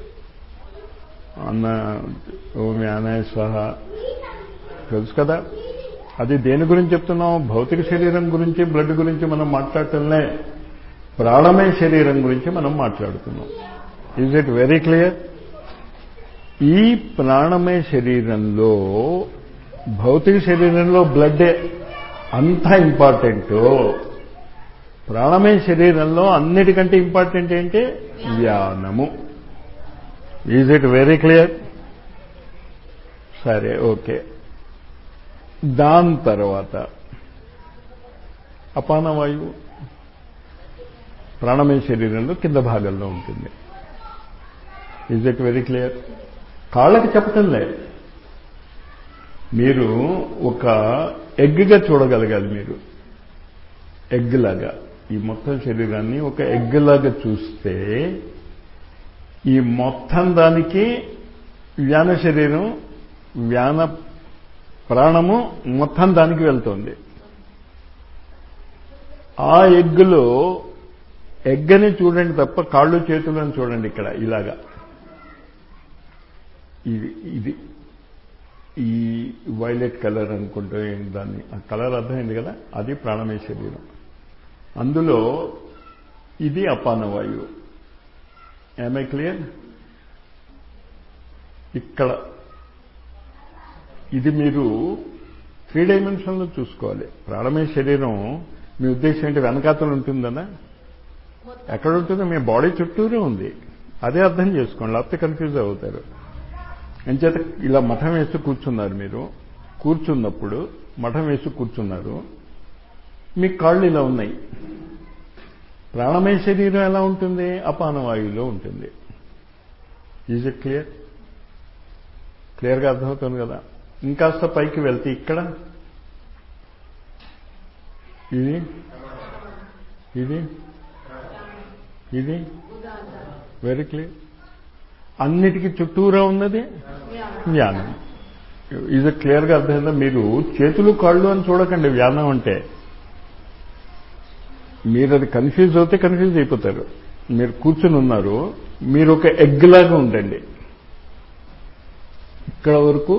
అన్న ఓమి అనాయ స్వాహ తెలుసు కదా అది దేని గురించి చెప్తున్నాం భౌతిక శరీరం గురించి బ్లడ్ గురించి మనం మాట్లాడటంలే ప్రాణమయ శరీరం గురించి మనం మాట్లాడుతున్నాం ఈజ్ ఇట్ వెరీ క్లియర్ ఈ ప్రాణమయ శరీరంలో భౌతిక శరీరంలో బ్లడ్డే అంత ఇంపార్టెంట్ ప్రాణమయ శరీరంలో అన్నిటికంటే ఇంపార్టెంట్ ఏంటి వ్యానము ఈజ్ ఇట్ వెరీ క్లియర్ సరే ఓకే దాని తర్వాత అపానవాయువు ప్రాణమయ శరీరంలో కింద భాగంలో ఉంటుంది ఈజ్ ఇట్ వెరీ క్లియర్ కాళ్ళకి చెప్పటంలే మీరు ఒక ఎగ్గా చూడగలగాలి మీరు ఎగ్ లాగా ఈ మొత్తం శరీరాన్ని ఒక ఎగ్ లాగా చూస్తే ఈ మొత్తం దానికి వ్యాన శరీరం వ్యాన ప్రాణము మొత్తం దానికి వెళ్తుంది ఆ ఎగ్గులో ఎగ్గని చూడండి తప్ప కాళ్ళు చేతులను చూడండి ఇక్కడ ఇలాగా ఇది ఇది ఈ వైలెట్ కలర్ అనుకుంటే దాన్ని ఆ కలర్ అర్థమైంది కదా అది ప్రాణమయ శరీరం అందులో ఇది అపాన వాయువు ఏమై క్లియర్ ఇక్కడ ఇది మీరు త్రీ డైమెన్షన్లో చూసుకోవాలి ప్రాణమయ శరీరం మీ ఉద్దేశం ఏంటి వెనకాతలు ఉంటుందనా ఎక్కడ ఉంటుందో మీ బాడీ చుట్టూరే ఉంది అదే అర్థం చేసుకోండి లేకపోతే కన్ఫ్యూజ్ అవుతారు ఎంచేత ఇలా మఠం వేసి కూర్చున్నారు మీరు కూర్చున్నప్పుడు మఠం వేసి కూర్చున్నారు మీ కాళ్ళు ఇలా ఉన్నాయి ప్రాణమయ శరీరం ఎలా ఉంటుంది అపానవాయువులో ఉంటుంది ఈజ్ ఇట్ క్లియర్ క్లియర్గా అర్థమవుతుంది కదా ఇంకాస్త పైకి వెళ్తే ఇక్కడ ఇది ఇది ఇది వెరీ క్లియర్ అన్నిటికీ చుట్టూరా ఉన్నది వ్యానం ఇది క్లియర్గా అర్థమైందా మీరు చేతులు కాళ్ళు అని చూడకండి వ్యానం అంటే మీరు అది కన్ఫ్యూజ్ అవుతే కన్ఫ్యూజ్ అయిపోతారు మీరు కూర్చుని ఉన్నారు మీరు ఒక ఎగ్ లాగా ఉండండి ఇక్కడ వరకు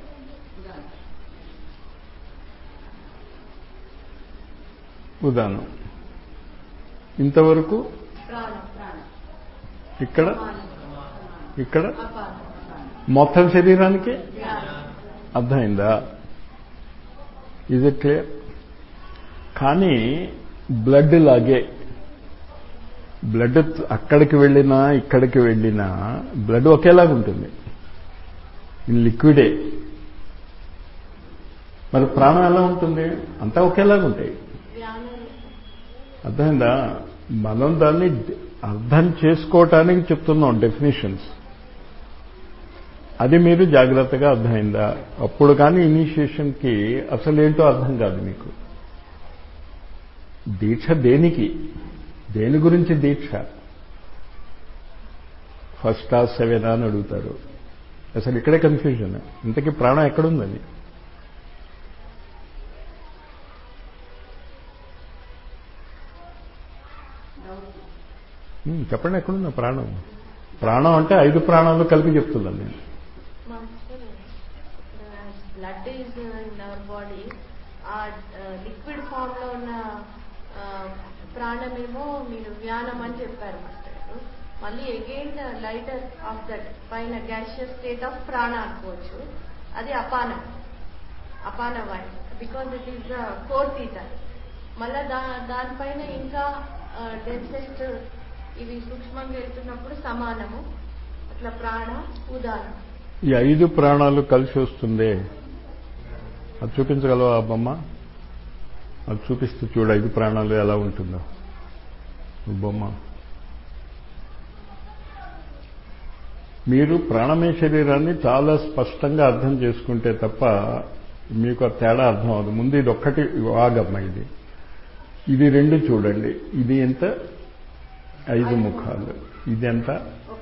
ఉదాహరణ ఇంతవరకు ఇక్కడ ఇక్కడ మొత్తం శరీరానికి అర్థమైందా ఇది క్లియర్ కానీ బ్లడ్ లాగే బ్లడ్ అక్కడికి వెళ్ళినా ఇక్కడికి వెళ్ళినా బ్లడ్ ఒకేలాగా ఉంటుంది లిక్విడే మరి ప్రాణం ఎలా ఉంటుంది అంతా ఒకేలాగా ఉంటాయి అర్థమైందా మనం దాన్ని అర్థం చేసుకోవటానికి చెప్తున్నాం డెఫినేషన్స్ అది మీరు జాగ్రత్తగా అర్థమైందా అప్పుడు కానీ ఇనిషియేషన్కి అసలేంటో అర్థం కాదు మీకు దీక్ష దేనికి దేని గురించి దీక్ష ఫస్ట్ క్లాస్ సెవెనా అని అడుగుతారు అసలు ఇక్కడే కన్ఫ్యూజన్ ఇంతకీ ప్రాణం ఎక్కడుందని చెప్పండి ఎక్కడుందా ప్రాణం ప్రాణం అంటే ఐదు ప్రాణాలు కలిపి చెప్తున్నాను నేను blood is in our body ఆ లిక్విడ్ ఫామ్ లో ఉన్న ప్రాణమేమో మీరు వ్యానం అని చెప్పారు మాస్టర్ గారు మళ్ళీ అగైన్ లైటర్ ఆఫ్ దట్ పైన గ్యాషియస్ స్టేట్ ఆఫ్ ప్రాణ అనుకోవచ్చు అది అపానం అపాన వాయు because it is the fourth ether మళ్ళా దా దానిపైన ఇంకా డెన్సెస్ట్ ఇవి సూక్ష్మంగా వెళ్తున్నప్పుడు సమానము అట్లా ప్రాణ ఉదాహరణ ఈ ఐదు ప్రాణాలు కలిసి వస్తుందే అది చూపించగలవా ఆ బొమ్మ అది చూపిస్తూ చూడు ఐదు ప్రాణాలు ఎలా ఉంటుందో బొమ్మ మీరు ప్రాణమయ శరీరాన్ని చాలా స్పష్టంగా అర్థం చేసుకుంటే తప్ప మీకు ఆ తేడా అర్థం అవుతుంది ముందు ఇది ఒక్కటి ఆగమ్మ ఇది ఇది రెండు చూడండి ఇది ఎంత ఐదు ముఖాలు ఇది ఎంత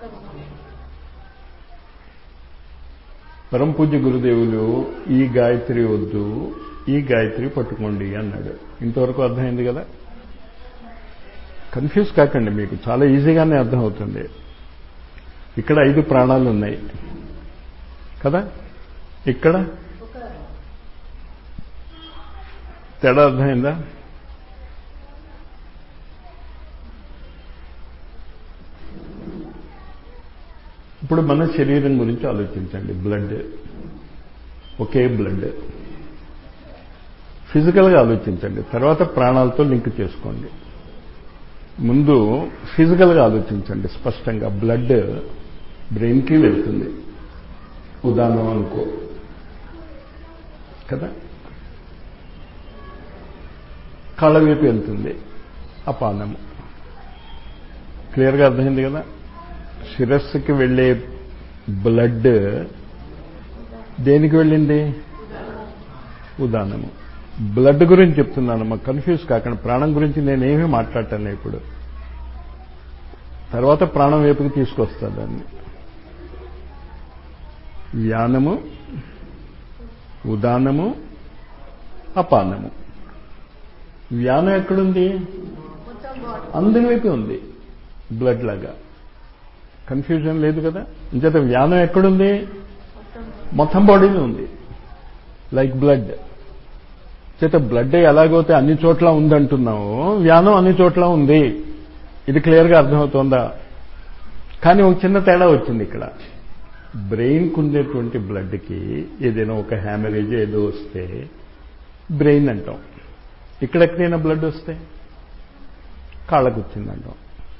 పరమ పూజ్య గురుదేవులు ఈ గాయత్రి వద్దు ఈ గాయత్రి పట్టుకోండి అన్నాడు ఇంతవరకు అర్థమైంది కదా కన్ఫ్యూజ్ కాకండి మీకు చాలా ఈజీగానే అర్థమవుతుంది ఇక్కడ ఐదు ప్రాణాలు ఉన్నాయి కదా ఇక్కడ తేడా అర్థమైందా ఇప్పుడు మన శరీరం గురించి ఆలోచించండి బ్లడ్ ఒకే బ్లడ్ ఫిజికల్గా ఆలోచించండి తర్వాత ప్రాణాలతో లింక్ చేసుకోండి ముందు ఫిజికల్గా ఆలోచించండి స్పష్టంగా బ్లడ్ బ్రెయిన్కి వెళ్తుంది ఉదాహరణ అనుకో కదా కళ్ళ వైపు వెళ్తుంది అపానము క్లియర్గా అర్థమైంది కదా శిరస్సుకి వెళ్ళే బ్లడ్ దేనికి వెళ్ళింది ఉదాహరణము బ్లడ్ గురించి చెప్తున్నాను మాకు కన్ఫ్యూజ్ కాకుండా ప్రాణం గురించి నేనేమీ మాట్లాడటాను ఇప్పుడు తర్వాత ప్రాణం వైపుకి తీసుకొస్తా దాన్ని వ్యానము ఉదానము అపానము వ్యానం ఎక్కడుంది మొత్తం బాడీ అందరి వైపు ఉంది బ్లడ్ లాగా కన్ఫ్యూజన్ లేదు కదా ఇంచేత వ్యానం ఎక్కడుంది మొత్తం మొత్తం బాడీలో ఉంది లైక్ బ్లడ్ చేత బ్లడ్ ఎలాగైతే అన్ని చోట్ల ఉందంటున్నావు వ్యానం అన్ని చోట్ల ఉంది ఇది క్లియర్గా అర్థమవుతోందా కానీ ఒక చిన్న తేడా వచ్చింది ఇక్కడ బ్రెయిన్కు ఉండేటువంటి బ్లడ్కి ఏదైనా ఒక హ్యామరేజ్ ఏదో వస్తే బ్రెయిన్ అంటాం ఇక్కడ ఎక్కడైనా బ్లడ్ వస్తే కాళ్ళకు వచ్చిందంటాం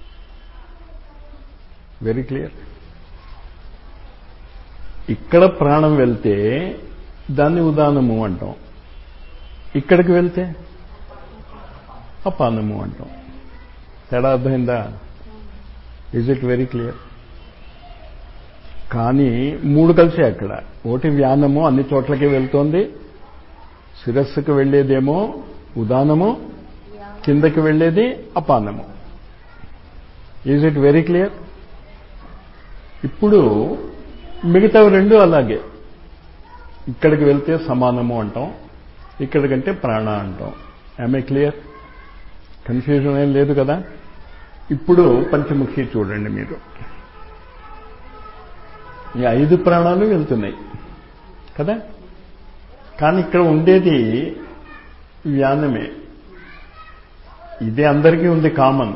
వెరీ క్లియర్ ఇక్కడ ప్రాణం వెళ్తే దాన్ని ఉదానము అంటాం ఇక్కడికి వెళ్తే అపానము అంటాం తేడా అర్థమైందా ఈజ్ ఇట్ వెరీ క్లియర్ కానీ మూడు కలిసే అక్కడ ఒకటి వ్యానము అన్ని చోట్లకి వెళ్తోంది శిరస్సుకు వెళ్ళేదేమో ఉదానము కిందకి వెళ్ళేది అపానము ఈజ్ ఇట్ వెరీ క్లియర్ ఇప్పుడు మిగతావి రెండు అలాగే ఇక్కడికి వెళ్తే సమానము అంటాం ఇక్కడికంటే ప్రాణ అంటాం ఐ క్లియర్ కన్ఫ్యూజన్ ఏం లేదు కదా ఇప్పుడు పంచముఖి చూడండి మీరు ఈ ఐదు ప్రాణాలు వెళ్తున్నాయి కదా కానీ ఇక్కడ ఉండేది వ్యానమే ఇది అందరికీ ఉంది కామన్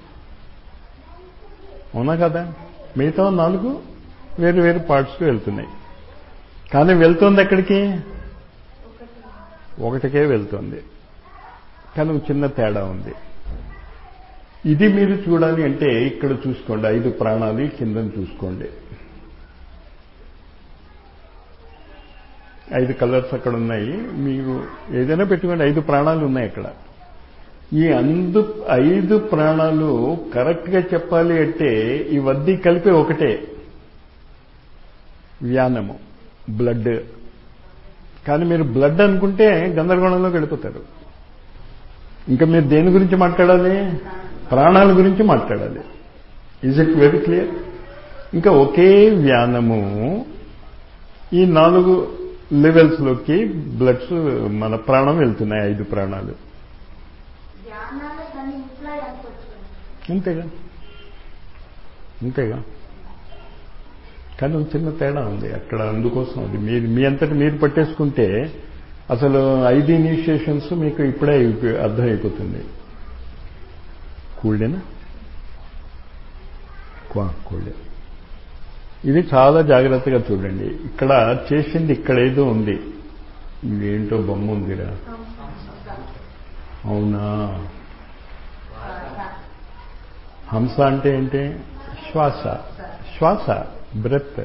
అవునా కదా మిగతా నాలుగు వేరు వేరు పార్ట్స్కి వెళ్తున్నాయి కానీ వెళ్తోంది ఎక్కడికి ఒకటికే వెళ్తోంది కానీ ఒక చిన్న తేడా ఉంది ఇది మీరు చూడాలి అంటే ఇక్కడ చూసుకోండి ఐదు ప్రాణాలు కిందని చూసుకోండి ఐదు కలర్స్ అక్కడ ఉన్నాయి మీరు ఏదైనా పెట్టుకోండి ఐదు ప్రాణాలు ఉన్నాయి అక్కడ ఈ అందు ఐదు ప్రాణాలు కరెక్ట్గా చెప్పాలి అంటే ఇవన్నీ కలిపి ఒకటే వ్యానము బ్లడ్ కానీ మీరు బ్లడ్ అనుకుంటే గందరగోళంలోకి వెళ్ళిపోతారు ఇంకా మీరు దేని గురించి మాట్లాడాలి ప్రాణాల గురించి మాట్లాడాలి ఈజ్ ఇట్ వెరీ క్లియర్ ఇంకా ఒకే వ్యానము ఈ నాలుగు లెవెల్స్లోకి బ్లడ్స్ మన ప్రాణం వెళ్తున్నాయి ఐదు ప్రాణాలు ధ్యానాలు దాన్ని ఇంప్లాయ్ అనుకోవచ్చు అంతేగా అంతేగా కానీ ఒక చిన్న తేడా ఉంది అక్కడ అందుకోసం అది మీరు మీ అంతటి మీరు పట్టేసుకుంటే అసలు ఐదు ఇనిషియేషన్స్ మీకు ఇప్పుడే అయిపో- అర్థమైపోతుంది కూల్డేనా క్వా కూల్డే ఇది చాలా జాగ్రత్తగా చూడండి ఇక్కడ చేసింది ఇక్కడ ఏదో ఉంది ఇదేంటో బొమ్మ ఉందిరా అవునా హంస అంటే ఏంటి శ్వాస శ్వాస బ్రెత్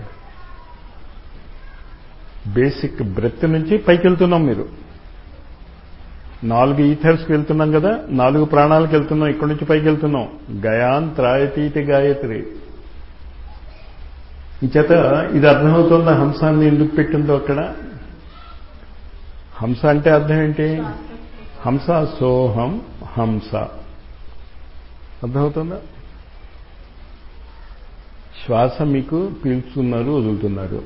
బేసిక్ బ్రెత్ నుంచి పైకి వెళ్తున్నాం మీరు నాలుగు ఈథర్స్కి వెళ్తున్నాం కదా నాలుగు ప్రాణాలకు వెళ్తున్నాం ఇక్కడి నుంచి పైకి వెళ్తున్నాం గయాన్ త్రాయతీతి గాయత్రి ఈ చేత ఇది అర్థమవుతుందా హంసాన్ని ఎందుకు పెట్టిందో అక్కడ హంస అంటే అర్థం ఏంటి హంస సోహం హంస అర్థమవుతుందా శ్వాస మీకు పీల్చుతున్నారు వదులుతున్నారు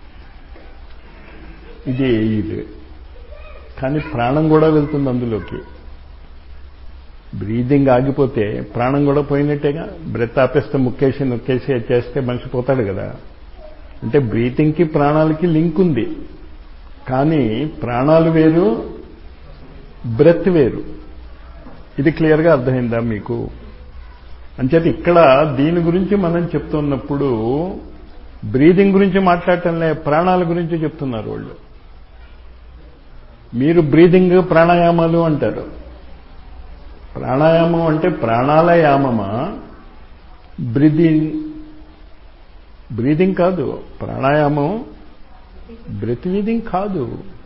ఇది ఎయిర్ కానీ ప్రాణం కూడా వెళ్తుంది అందులోకి బ్రీదింగ్ ఆగిపోతే ప్రాణం కూడా పోయినట్టేగా బ్రెత్ ఆపేస్తే ముక్కేసి నొక్కేసి చేస్తే మనిషి పోతాడు కదా అంటే బ్రీతింగ్కి ప్రాణాలకి లింక్ ఉంది కానీ ప్రాణాలు వేరు బ్రెత్ వేరు ఇది క్లియర్గా అర్థమైందా మీకు అంచేత ఇక్కడ దీని గురించి మనం చెప్తున్నప్పుడు బ్రీదింగ్ గురించి మాట్లాడటంలే ప్రాణాల గురించి చెప్తున్నారు వాళ్ళు మీరు బ్రీదింగ్ ప్రాణాయామాలు అంటారు ప్రాణాయామం అంటే ప్రాణాల యామమా బ్రీదింగ్ బ్రీదింగ్ కాదు ప్రాణాయామం బ్రెత్ కాదు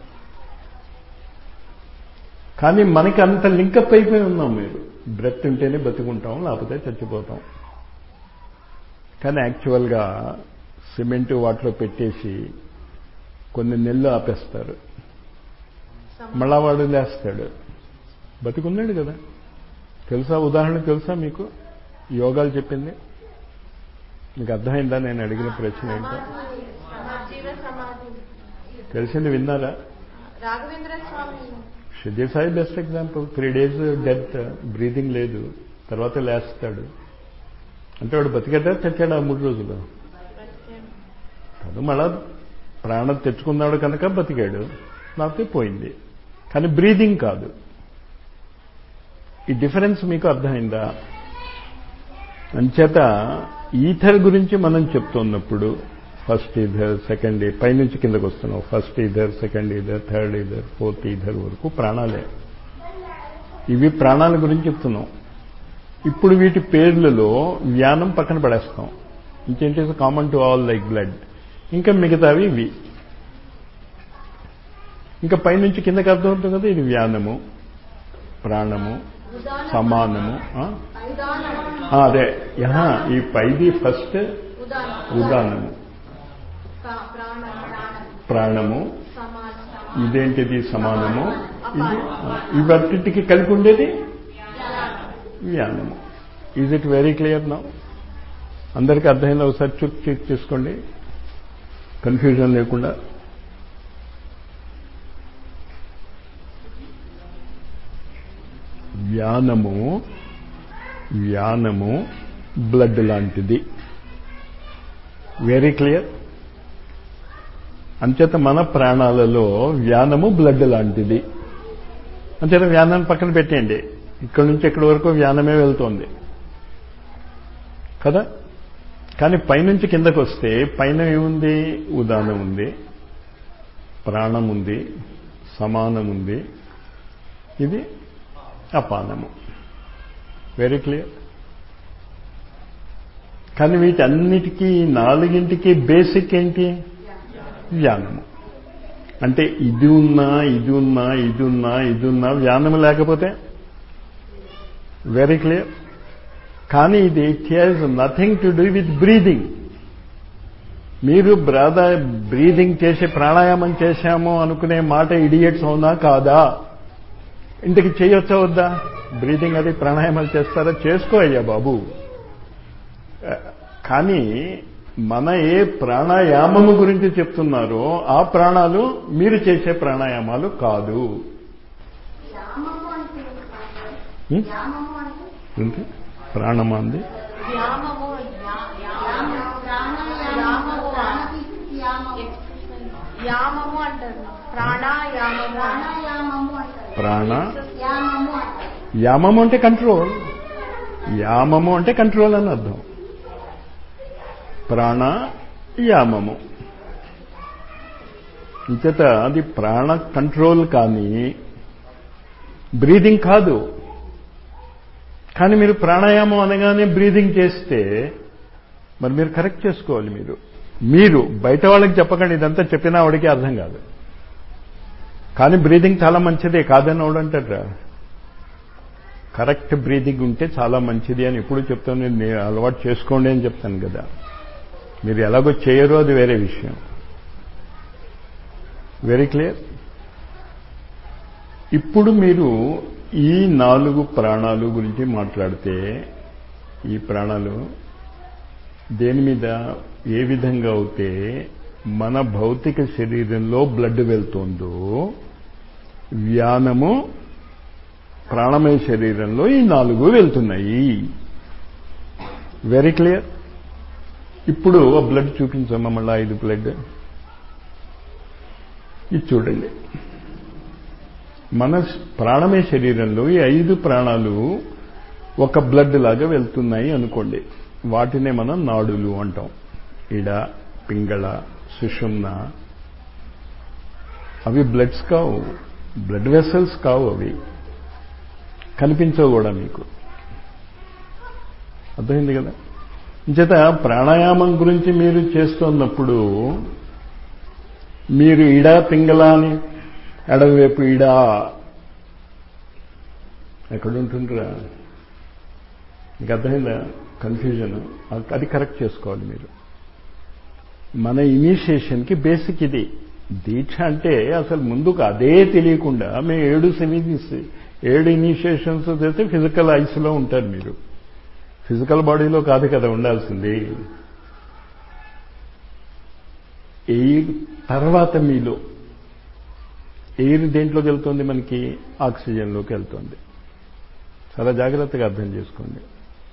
కానీ మనకి అంత లింకప్ అయిపోయి ఉన్నాం మీరు బ్రెత్ ఉంటేనే బతుకుంటాం లేకపోతే చచ్చిపోతాం కానీ యాక్చువల్గా సిమెంట్ వాటిలో పెట్టేసి కొన్ని నెలలు ఆపేస్తారు మళ్ళా వాడు లేస్తాడు బతికున్నాడు కదా తెలుసా ఉదాహరణ తెలుసా మీకు యోగాలు చెప్పింది మీకు అర్థమైందా నేను అడిగిన ప్రశ్న ఏంటో సమాధి జీవ సమాధి తెలిసింది విన్నారా Raghavendra Swami Shirdi Sai best example three days death breathing లేదు తర్వాత లేస్తాడు అంటే వాడు బతికేదా చచ్చాడు ఆ మూడు రోజులు కాదు మళ్ళా ప్రాణం తెచ్చుకున్నాడు కనుక బతికాడు లేకపోతే పోయింది కానీ బ్రీదింగ్ కాదు ఈ డిఫరెన్స్ మీకు అర్థమైందా అంచేత ఈథర్ గురించి మనం చెప్తున్నప్పుడు ఫస్ట్ ఈథర్ సెకండ్ పైనుంచి కిందకు వస్తున్నాం first ether second ether third ether fourth ether వరకు ప్రాణాలే ఇవి ప్రాణాల గురించి చెప్తున్నాం ఇప్పుడు వీటి పేర్లలో వ్యానం పక్కన పడేస్తాం ఇంకేంటి common to all like blood ఇంకా మిగతావి ఇవి ఇంకా పైనుంచి కిందకి అర్థం అవుతుంది కదా ఇది వ్యానము ప్రాణము సమానము ఆ? ఆ, అదే యహా, ఈ పైది ఫస్ట్ ఉదాహరణ ఉదానము ప్రాణ ప్రాణము సమాధి ఇదేంటిది సమానము ఇది ఇవన్నిటికి కలిపి ఉండేది వ్యానము ఈజ్ ఇట్ వెరీ క్లియర్ నా అందరికీ అర్థమైందా ఒకసారి చెక్ చెక్ చేసుకోండి కన్ఫ్యూజన్ లేకుండా వ్యానము వ్యానము బ్లడ్ లాంటిది వెరీ క్లియర్ అంచేత మన ప్రాణాలలో వ్యానము బ్లడ్ లాంటిది అంచేత వ్యానాన్ని పక్కన పెట్టేయండి ఇక్కడి నుంచి ఎక్కడి వరకు వ్యానమే వెళ్తోంది కదా కానీ పైనుంచి కిందకు వస్తే పైన ఏముంది ఉదానం ఉంది ప్రాణం ఉంది సమానం ఉంది ఇది అపానము వెరీ క్లియర్ కానీ వీటన్నిటికీ నాలుగింటికి బేసిక్ ఏంటి వ్యానము అంటే ఇది ఉన్నా ఇది ఉన్నా ఇది ఉన్నా ఇది ఉన్నా వ్యానము లేకపోతే వెరీ క్లియర్ కానీ ఇది it has nothing to do with breathing మీరు బ్రాద బ్రీదింగ్ చేసి ప్రాణాయామం చేశాము అనుకునే మాట ఇడియట్స్ అవునా కాదా ఇంటికి చేయొచ్చా వద్దా బ్రీదింగ్ అది ప్రాణాయామాలు చేస్తారా చేసుకో అయ్యా బాబు కానీ మన ఏ ప్రాణాయామము గురించి చెప్తున్నారో ఆ ప్రాణాలు మీరు చేసే ప్రాణాయామాలు కాదు యామము అంటే హ్మ్? యామము అంటే ఏంటి ప్రాణమా అంది వ్యామము యా- యామ యామము ప్రాణాయామము ప్రాణతీసి యామము యామము అంటారు ప్రాణాయామము అంటారు. ప్రాణాయామము అంటారు ప్రాణ యామము అంటారు యామము అంటే కంట్రోల్ యామము అంటే కంట్రోల్ అని అర్థం ప్రాణ యామము ఇంచేత అది ప్రాణ కంట్రోల్ కానీ బ్రీదింగ్ కాదు కానీ మీరు ప్రాణాయామం అనగానే బ్రీదింగ్ చేస్తే మరి మీరు కరెక్ట్ చేసుకోవాలి మీరు మీరు బయట వాళ్ళకి చెప్పకండి ఇదంతా చెప్పినా వాడికి అర్థం కాదు కానీ బ్రీదింగ్ చాలా మంచిదే కాదని వాడంటాడ్రా కరెక్ట్ బ్రీదింగ్ ఉంటే చాలా మంచిది అని ఎప్పుడు చెప్తాను నేను అలవాటు చేసుకోండి అని చెప్తాను కదా మీరు ఎలాగో చేయరు అది వేరే విషయం వెరీ క్లియర్ ఇప్పుడు మీరు ఈ నాలుగు ప్రాణాలు గురించి మాట్లాడితే ఈ ప్రాణాలు దేని మీద ఏ విధంగా అయితే మన భౌతిక శరీరంలో బ్లడ్ వెళ్తుందో వ్యానము ప్రాణమయ శరీరంలో ఈ నాలుగు వెళ్తున్నాయి వెరీ క్లియర్ ఇప్పుడు ఆ బ్లడ్ చూపించమ్మా మళ్ళా ఐదు బ్లడ్ ఇది చూడండి మన ప్రాణమయ శరీరంలో ఈ ఐదు ప్రాణాలు ఒక బ్లడ్ లాగా వెళ్తున్నాయి అనుకోండి వాటినే మనం నాడులు అంటాం ఇడ పింగళ సుషుమ్న అవి బ్లడ్స్ కావు బ్లడ్ వెసల్స్ కావు అవి కనిపించవు కూడా మీకు అర్థమైంది కదా చేత ప్రాణాయామం గురించి మీరు చేస్తున్నప్పుడు మీరు ఇడా పింగళ అని ఎడమవైపు ఇడా ఎక్కడుంటుండ్రా మీకు అర్థమైందా కన్ఫ్యూజన్ అది కరెక్ట్ చేసుకోవాలి మీరు మన ఇనిషియేషన్కి బేసిక్ ఇది దీక్ష అంటే అసలు ముందుకు అదే తెలియకుండా మేము ఏడు సెమీస్ ఏడు ఇనిషియేషన్స్ చేస్తే ఫిజికల్ ఐస్లో ఉంటారు మీరు ఫిజికల్ బాడీలో కాదు కదా ఉండాల్సింది ఎయిర్ తర్వాత మీలో ఎయిర్ దేంట్లోకి వెళ్తుంది మనకి ఆక్సిజన్లోకి వెళ్తుంది చాలా జాగ్రత్తగా అర్థం చేసుకోండి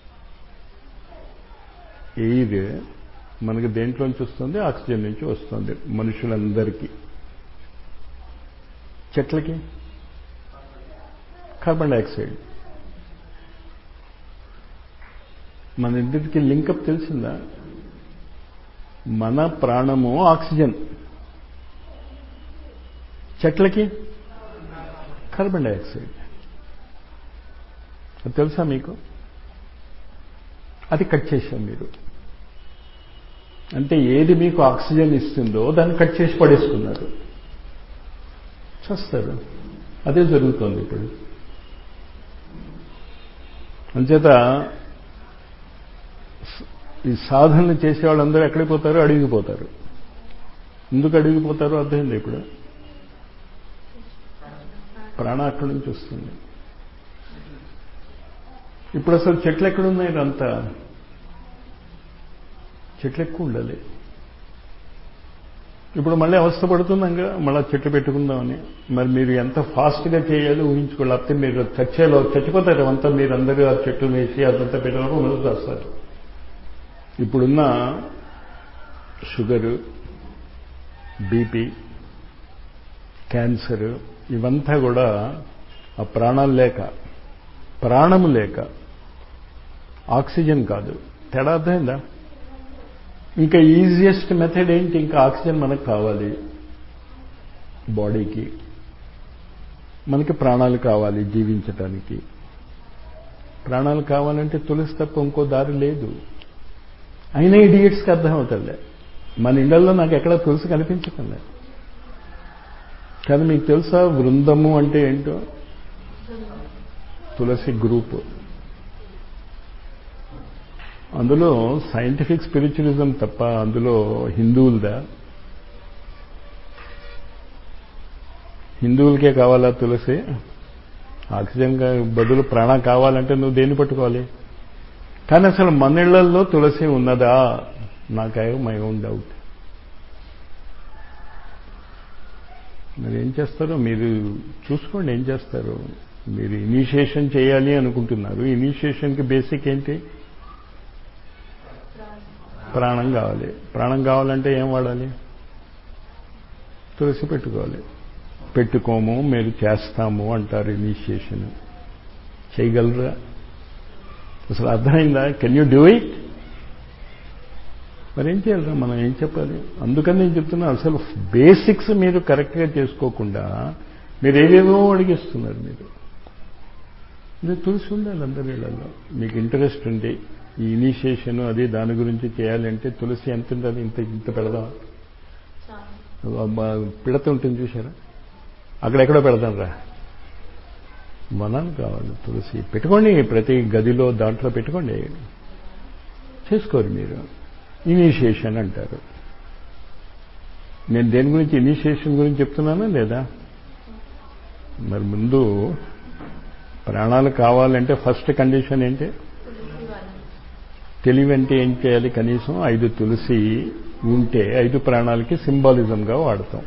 ఎయిర్ మనకి దేంట్లోంచి వస్తుంది ఆక్సిజన్ నుంచి వస్తుంది మనుషులందరికీ చెట్లకి కార్బన్ డైఆక్సైడ్ మన ఇద్దరికి లింకప్ తెలిసిందా మన ప్రాణము ఆక్సిజన్ చెట్లకి కార్బన్ డైఆక్సైడ్ అది తెలుసా మీకు అది కట్ చేశాం మీరు అంటే ఏది మీకు ఆక్సిజన్ ఇస్తుందో దాన్ని కట్ చేసి పడేసుకున్నారు చేస్తారు అదే జరుగుతోంది ఇప్పుడు అంచేత ఈ సాధనలు చేసే వాళ్ళందరూ ఎక్కడికి పోతారు అడిగిపోతారు ఎందుకు అడిగిపోతారో అర్థమైంది ఇప్పుడు ప్రాణ అక్కడి నుంచి వస్తుంది ఇప్పుడు అసలు చెట్లు ఎక్కడున్నాయి ఇదంతా చెట్లు ఎక్కువ ఉండాలి ఇప్పుడు మళ్ళీ అవస్థ పడుతుందంగా మళ్ళీ చెట్లు పెట్టుకుందామని మరి మీరు ఎంత ఫాస్ట్గా చేయాలి ఊహించుకోవాలి అప్పుడు మీరు చచ్చేలో చచ్చిపోతారు అంతా మీరు అందరూ ఆ చెట్లు వేసి అదంతా పెట్టినప్పుడు మొదలు చేస్తారు ఇప్పుడున్న షుగరు బీపీ క్యాన్సర్ ఇవంతా కూడా ఆ ప్రాణాలు లేక ప్రాణము లేక ఆక్సిజన్ కాదు తేడా అర్థమైందా ఇంకా ఈజియెస్ట్ మెథడ్ ఏంటి ఇంకా ఆక్సిజన్ మనకు కావాలి బాడీకి మనకి ప్రాణాలు కావాలి జీవించటానికి ప్రాణాలు కావాలంటే తులసి తప్ప ఇంకో దారి లేదు అయినా ఇడియట్స్కి అర్థం అవుతుంది మన ఇండల్లో నాకు ఎక్కడ తులసి కనిపించకండి కానీ మీకు తెలుసా బృందము అంటే ఏంటో తులసి గ్రూప్ అందులో సైంటిఫిక్ స్పిరిచువలిజం తప్ప అందులో హిందువులదా హిందువులకే కావాలా తులసి ఆక్సిజన్ బదులు ప్రాణ కావాలంటే నువ్వు దేన్ని పట్టుకోవాలి కానీ అసలు మనిళ్లలో తులసి ఉన్నదా నాకేమో మై ఓన్ డౌట్ మరి ఏం చేస్తారో మీరు చూసుకోండి ఏం చేస్తారు మీరు ఇనిషియేషన్ చేయాలి అనుకుంటున్నారు ఇనిషియేషన్కి బేసిక్ ఏంటి ప్రాణం కావాలి ప్రాణం కావాలంటే ఏం వాడాలి తులసి పెట్టుకోవాలి పెట్టుకోము మీరు చేస్తాము అంటారు ఇనిషియేషన్ చేయగలరా అసలు అర్థమైందా కెన్ యూ డూ ఇట్ మరి ఏం చేయాలరా మనం ఏం చెప్పాలి అందుకని నేను చెప్తున్నా అసలు బేసిక్స్ మీరు కరెక్ట్గా చేసుకోకుండా మీరు ఏవేవో అడిగిస్తున్నారు మీరు మీరు తులసి ఉండాలి అందరి ఇళ్లలో మీకు ఇంట్రెస్ట్ ఉండి ఈ ఇనిషియేషన్ అది దాని గురించి చేయాలంటే తులసి ఎంత ఉండాలి ఇంత ఇంత పెడదాం పిడత ఉంటుంది చూసారా అక్కడెక్కడో పెడదాం రా వనాలు కావాలి తులసి పెట్టుకోండి ప్రతి గదిలో దాంట్లో పెట్టుకోండి చేసుకోరు మీరు ఇనిషియేషన్ అంటారు నేను దేని గురించి ఇనిషియేషన్ గురించి చెప్తున్నానా లేదా మరి ముందు ప్రాణాలు కావాలంటే ఫస్ట్ కండిషన్ ఏంటి తులసి వనం తెలివి అంటే ఏం చేయాలి కనీసం ఐదు తులసి ఉంటే ఐదు ప్రాణాలకి సింబాలిజంగా వాడతాం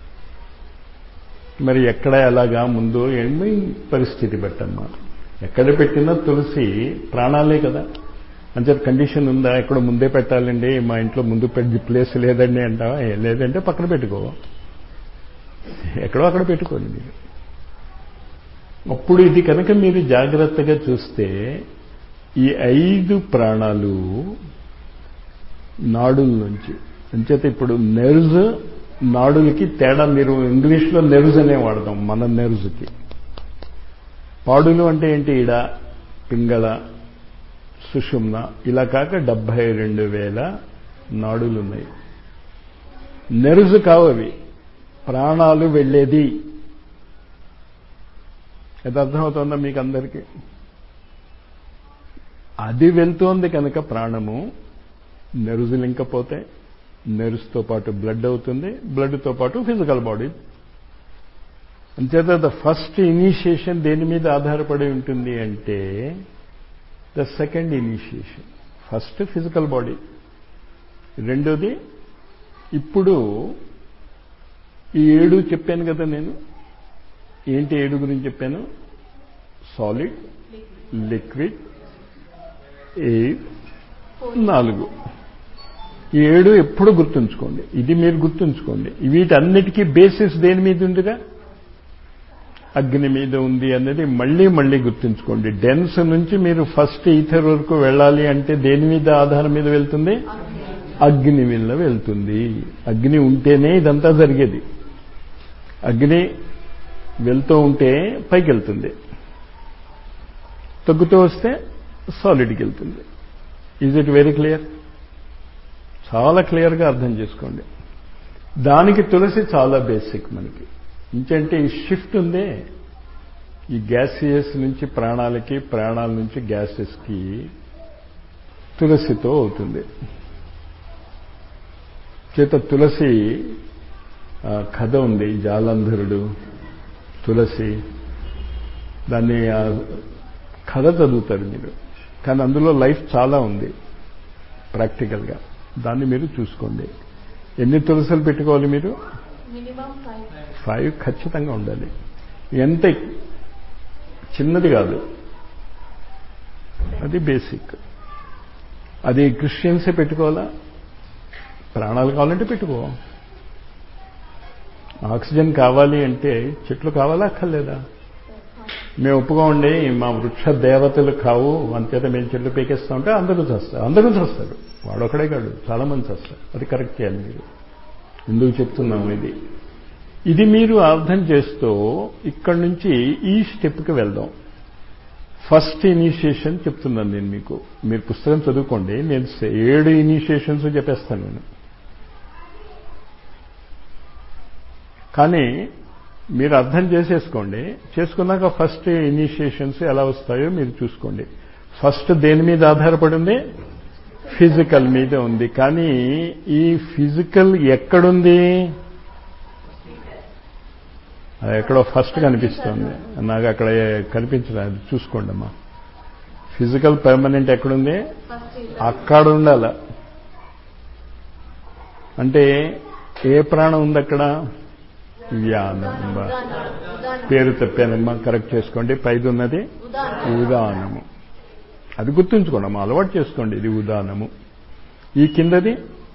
మరి ఎక్కడ ఎలాగా ముందు ఏమి పరిస్థితి బట్టమ్మా ఎక్కడ పెట్టినా తులసి ప్రాణాలే కదా అంతే కండిషన్ ఉందా ఎక్కడ ముందే పెట్టాలండి మా ఇంట్లో ముందు పెట్టి ప్లేస్ లేదండి అంటావా "ఏ, లేదంటే పక్కన పెట్టుకో ఎక్కడో అక్కడ పెట్టుకోండి మీరు అప్పుడు ఇది కనుక మీరు జాగ్రత్తగా చూస్తే ఈ ఐదు ప్రాణాలు నాడుల నుంచి అంచేత ఇప్పుడు నెర్వ్స్ నాడులకి తేడా మీరు ఇంగ్లీష్లో నెర్వ్స్ అనే వాడదాం మన నెర్వ్స్కి పాడులు అంటే ఏంటి ఈడ పింగళ సుషుమ్న ఇలా కాక డెబ్బై రెండు వేల నాడులు ఉన్నాయి నెర్వ్స్ కావవి ప్రాణాలు వెళ్ళేది అది అర్థమవుతుందా మీకు అందరికీ అది వెళ్తోంది కనుక ప్రాణము నెరుజులు ఇంకపోతే నెరుస్తో పాటు బ్లడ్ అవుతుంది బ్లడ్తో పాటు ఫిజికల్ బాడీ అంచేత ద ఫస్ట్ ఇనిషియేషన్ దేని మీద ఆధారపడి ఉంటుంది అంటే the second initiation first physical body రెండోది ఇప్పుడు ఈ ఏడు చెప్పాను కదా నేను ఏంటి ఏడు గురించి చెప్పాను సాలిడ్ లిక్విడ్ ఎయిర్ నాలుగు ఈ ఏడు ఎప్పుడు గుర్తుంచుకోండి ఇది మీరు గుర్తుంచుకోండి వీటన్నిటికీ బేసిస్ దేని మీద ఉందిగా అగ్ని మీద ఉంది అనేది మళ్ళీ మళ్ళీ గుర్తుంచుకోండి డెన్స్ నుంచి మీరు ఫస్ట్ ఈథర్ వరకు వెళ్ళాలి అంటే దేని మీద ఆధారం మీద వెళ్తుంది అగ్ని మీద వెళ్తుంది అగ్ని ఉంటేనే ఇదంతా జరిగేది అగ్ని వెళ్తూ ఉంటే పైకి వెళ్తుంది తగ్గుతూ వస్తే సాలిడ్కి వెళ్తుంది ఈజ్ ఇట్ వెరీ క్లియర్ చాలా క్లియర్గా అర్థం చేసుకోండి దానికి తులసి చాలా బేసిక్ మనకి ఇంకంటే ఈ షిఫ్ట్ ఉందే ఈ గ్యాసియస్ నుంచి ప్రాణాలకి ప్రాణాల నుంచి గ్యాసెస్కి తులసితో అవుతుంది చేత తులసి ఆ, కథ ఉంది జాలంధరుడు తులసి దాన్ని ఆ కథ చదువుతారు మీరు కానీ అందులో లైఫ్ చాలా ఉంది ప్రాక్టికల్గా దాన్ని మీరు చూసుకోండి ఎన్ని తులసలు పెట్టుకోవాలి మీరు మినిమం ఫైవ్ ఫైవ్ ఖచ్చితంగా ఉండాలి ఎంత చిన్నది కాదు అది బేసిక్ అది క్రిస్టియన్సే పెట్టుకోవాలా ప్రాణాలు కావాలంటే పెట్టుకో ఆక్సిజన్ కావాలి అంటే చెట్లు కావాలా అక్కర్లేదా మేము ఒప్పుకోండి మా వృక్ష దేవతలు కావు అంతేత మేము చెట్లు పీకేస్తా ఉంటే అందరూ చస్తారు అందరూ చస్తారు వాడొక్కడే కాడు చాలా మంది చస్తారు అది కరెక్ట్ చేయాలి మీరు ఎందుకు చెప్తున్నాము ఇది ఇది మీరు అర్థం చేస్తూ ఇక్కడి నుంచి ఈ స్టెప్కి వెళ్దాం ఫస్ట్ ఇనిషియేషన్ చెప్తున్నాను నేను మీకు మీరు పుస్తకం చదువుకోండి నేను ఏడు ఇనిషియేషన్స్ చెప్పేస్తాను నేను కానీ మీరు అర్థం చేసేసుకోండి చేసుకున్నాక ఫస్ట్ ఇనిషియేషన్స్ ఎలా వస్తాయో మీరు చూసుకోండి ఫస్ట్ దేని మీద ఆధారపడి ఉంది ఫిజికల్ మీద ఉంది కానీ ఈ ఫిజికల్ ఎక్కడుంది అది ఎక్కడో ఫస్ట్ కనిపిస్తుంది నాకు అక్కడ కనిపించలేదు అది చూసుకోండి అమ్మా ఫిజికల్ పర్మనెంట్ ఎక్కడుంది ఫస్ట్ అక్కడ ఉండాల అంటే ఏ ప్రాణం ఉంది అక్కడ వ్యానం ఉదాహరణ పేరు తప్పానమ్మా కరెక్ట్ చేసుకోండి పైది ఉన్నది ఉదాహరణ ఉదానము అది గుర్తుంచుకోండి అమ్మా అలవాటు చేసుకోండి ఇది ఉదానము ఈ కిందది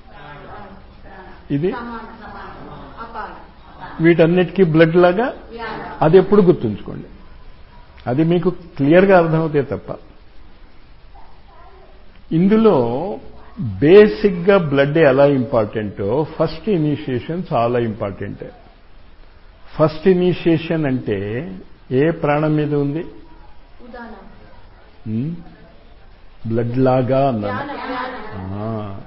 ఇది సమాన అపాన వీటన్నిటికీ బ్లడ్ లాగా వ్యాన అది ఎప్పుడు గుర్తుంచుకోండి అది మీకు క్లియర్గా అర్థమవుతాయి తప్ప ఇందులో బేసిక్గా బ్లడ్ ఎలా ఇంపార్టెంటో ఫస్ట్ ఇనిషియేషన్ చాలా ఇంపార్టెంట్ ఫస్ట్ ఇనిషియేషన్ అంటే ఏ ప్రాణం మీద ఉంది ఉదాహరణ బ్లడ్ లాగా అన్నాను వ్యాన వ్యాన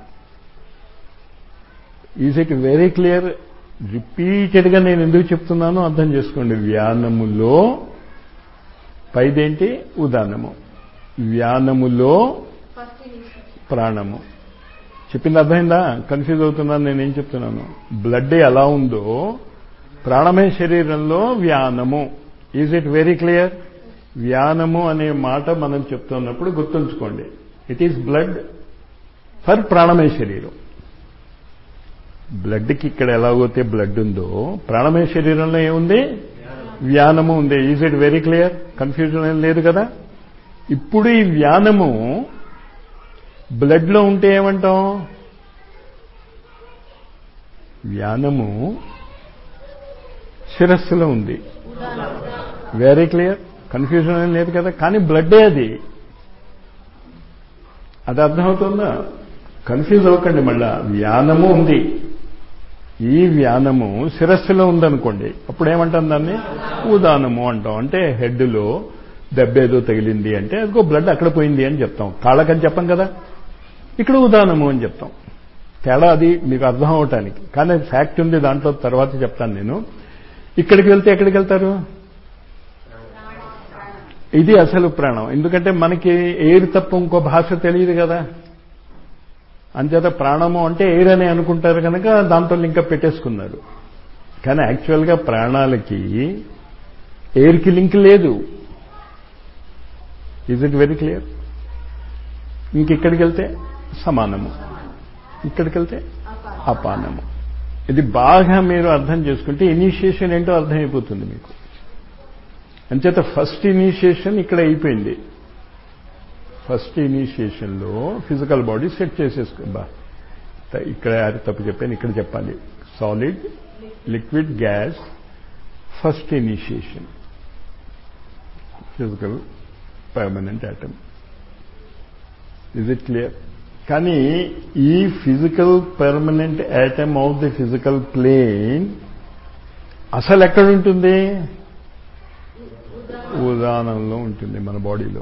ఈజ్ ఇట్ వెరీ క్లియర్ రిపీటెడ్గా నేను ఎందుకు చెప్తున్నానో అర్థం చేసుకోండి వ్యానములో పైదేంటి ఉదానము వ్యానములో ఫస్ట్ ఇనిషియేషన్ ప్రాణము చెప్పింది అర్థమైందా కన్ఫ్యూజ్ అవుతున్నాను నేనేం చెప్తున్నాను బ్లడ్ ఎలా ఉందో ప్రాణమే శరీరంలో వ్యానము ఈజ్ ఇట్ వెరీ క్లియర్ వ్యానము అనే మాట మనం చెప్తున్నప్పుడు గుర్తుంచుకోండి ఇట్ ఈస్ బ్లడ్ ఫర్ ప్రాణమయ శరీరం బ్లడ్కి ఇక్కడ ఎలాగైతే బ్లడ్ ఉందో ప్రాణమయ శరీరంలో ఏముంది వ్యానము ఉంది is it very clear confusion ఏం లేదు కదా ఇప్పుడు ఈ వ్యానము బ్లడ్లో ఉంటే ఏమంటాం వ్యానము శిరస్సులో ఉంది వెరీ క్లియర్ కన్ఫ్యూజన్ ఏం లేదు కదా కానీ బ్లడ్డే అది అది అర్థమవుతుందా కన్ఫ్యూజ్ అవ్వకండి మళ్ళా వ్యానము ఉంది ఈ వ్యానము శిరస్సులో ఉందనుకోండి అప్పుడు ఏమంటాం దాన్ని ఉదానము అంటాం అంటే హెడ్లో దెబ్బేదో తగిలింది అంటే అదిగో బ్లడ్ అక్కడ పోయింది అని చెప్తాం కాళ్ళకని చెప్పం కదా ఇక్కడ ఉదానము అని చెప్తాం తేడా అది మీకు అర్థం అవటానికి కానీ ఫ్యాక్ట్ ఉంది దాంట్లో తర్వాత చెప్తాను నేను ఇక్కడికి వెళ్తే ఎక్కడికి వెళ్తారు ఇది అసలు ప్రాణం ఎందుకంటే మనకి ఎయిర్ తప్ప ఇంకో భాష తెలియదు కదా అంచేత ప్రాణము అంటే ఎయిర్ అని అనుకుంటారు కనుక దాంతో ఇంకా పెట్టేసుకున్నారు కానీ యాక్చువల్గా ప్రాణాలకి ఎయిర్కి లింక్ లేదు ఈజ్ ఇట్ వెరీ క్లియర్ ఇంకెక్కడికి వెళ్తే సమానము ఇక్కడికి వెళ్తే అపానము ఇది బాగా మీరు అర్థం చేసుకుంటే ఇనిషియేషన్ ఏంటో అర్థమైపోతుంది మీకు అంచేత ఫస్ట్ ఇనిషియేషన్ ఇక్కడ అయిపోయింది ఫస్ట్ ఇనిషియేషన్లో ఫిజికల్ బాడీ సెట్ చేసేసుకో బా ఇక్కడ అది తప్పు చెప్పాను ఇక్కడ చెప్పాలి solid liquid gas first initiation physical permanent atom is it clear కానీ ఈ physical permanent atom of the physical plane అసలు ఎక్కడుంటుంది ఉదాహరణలో ఉంటుంది మన బాడీలో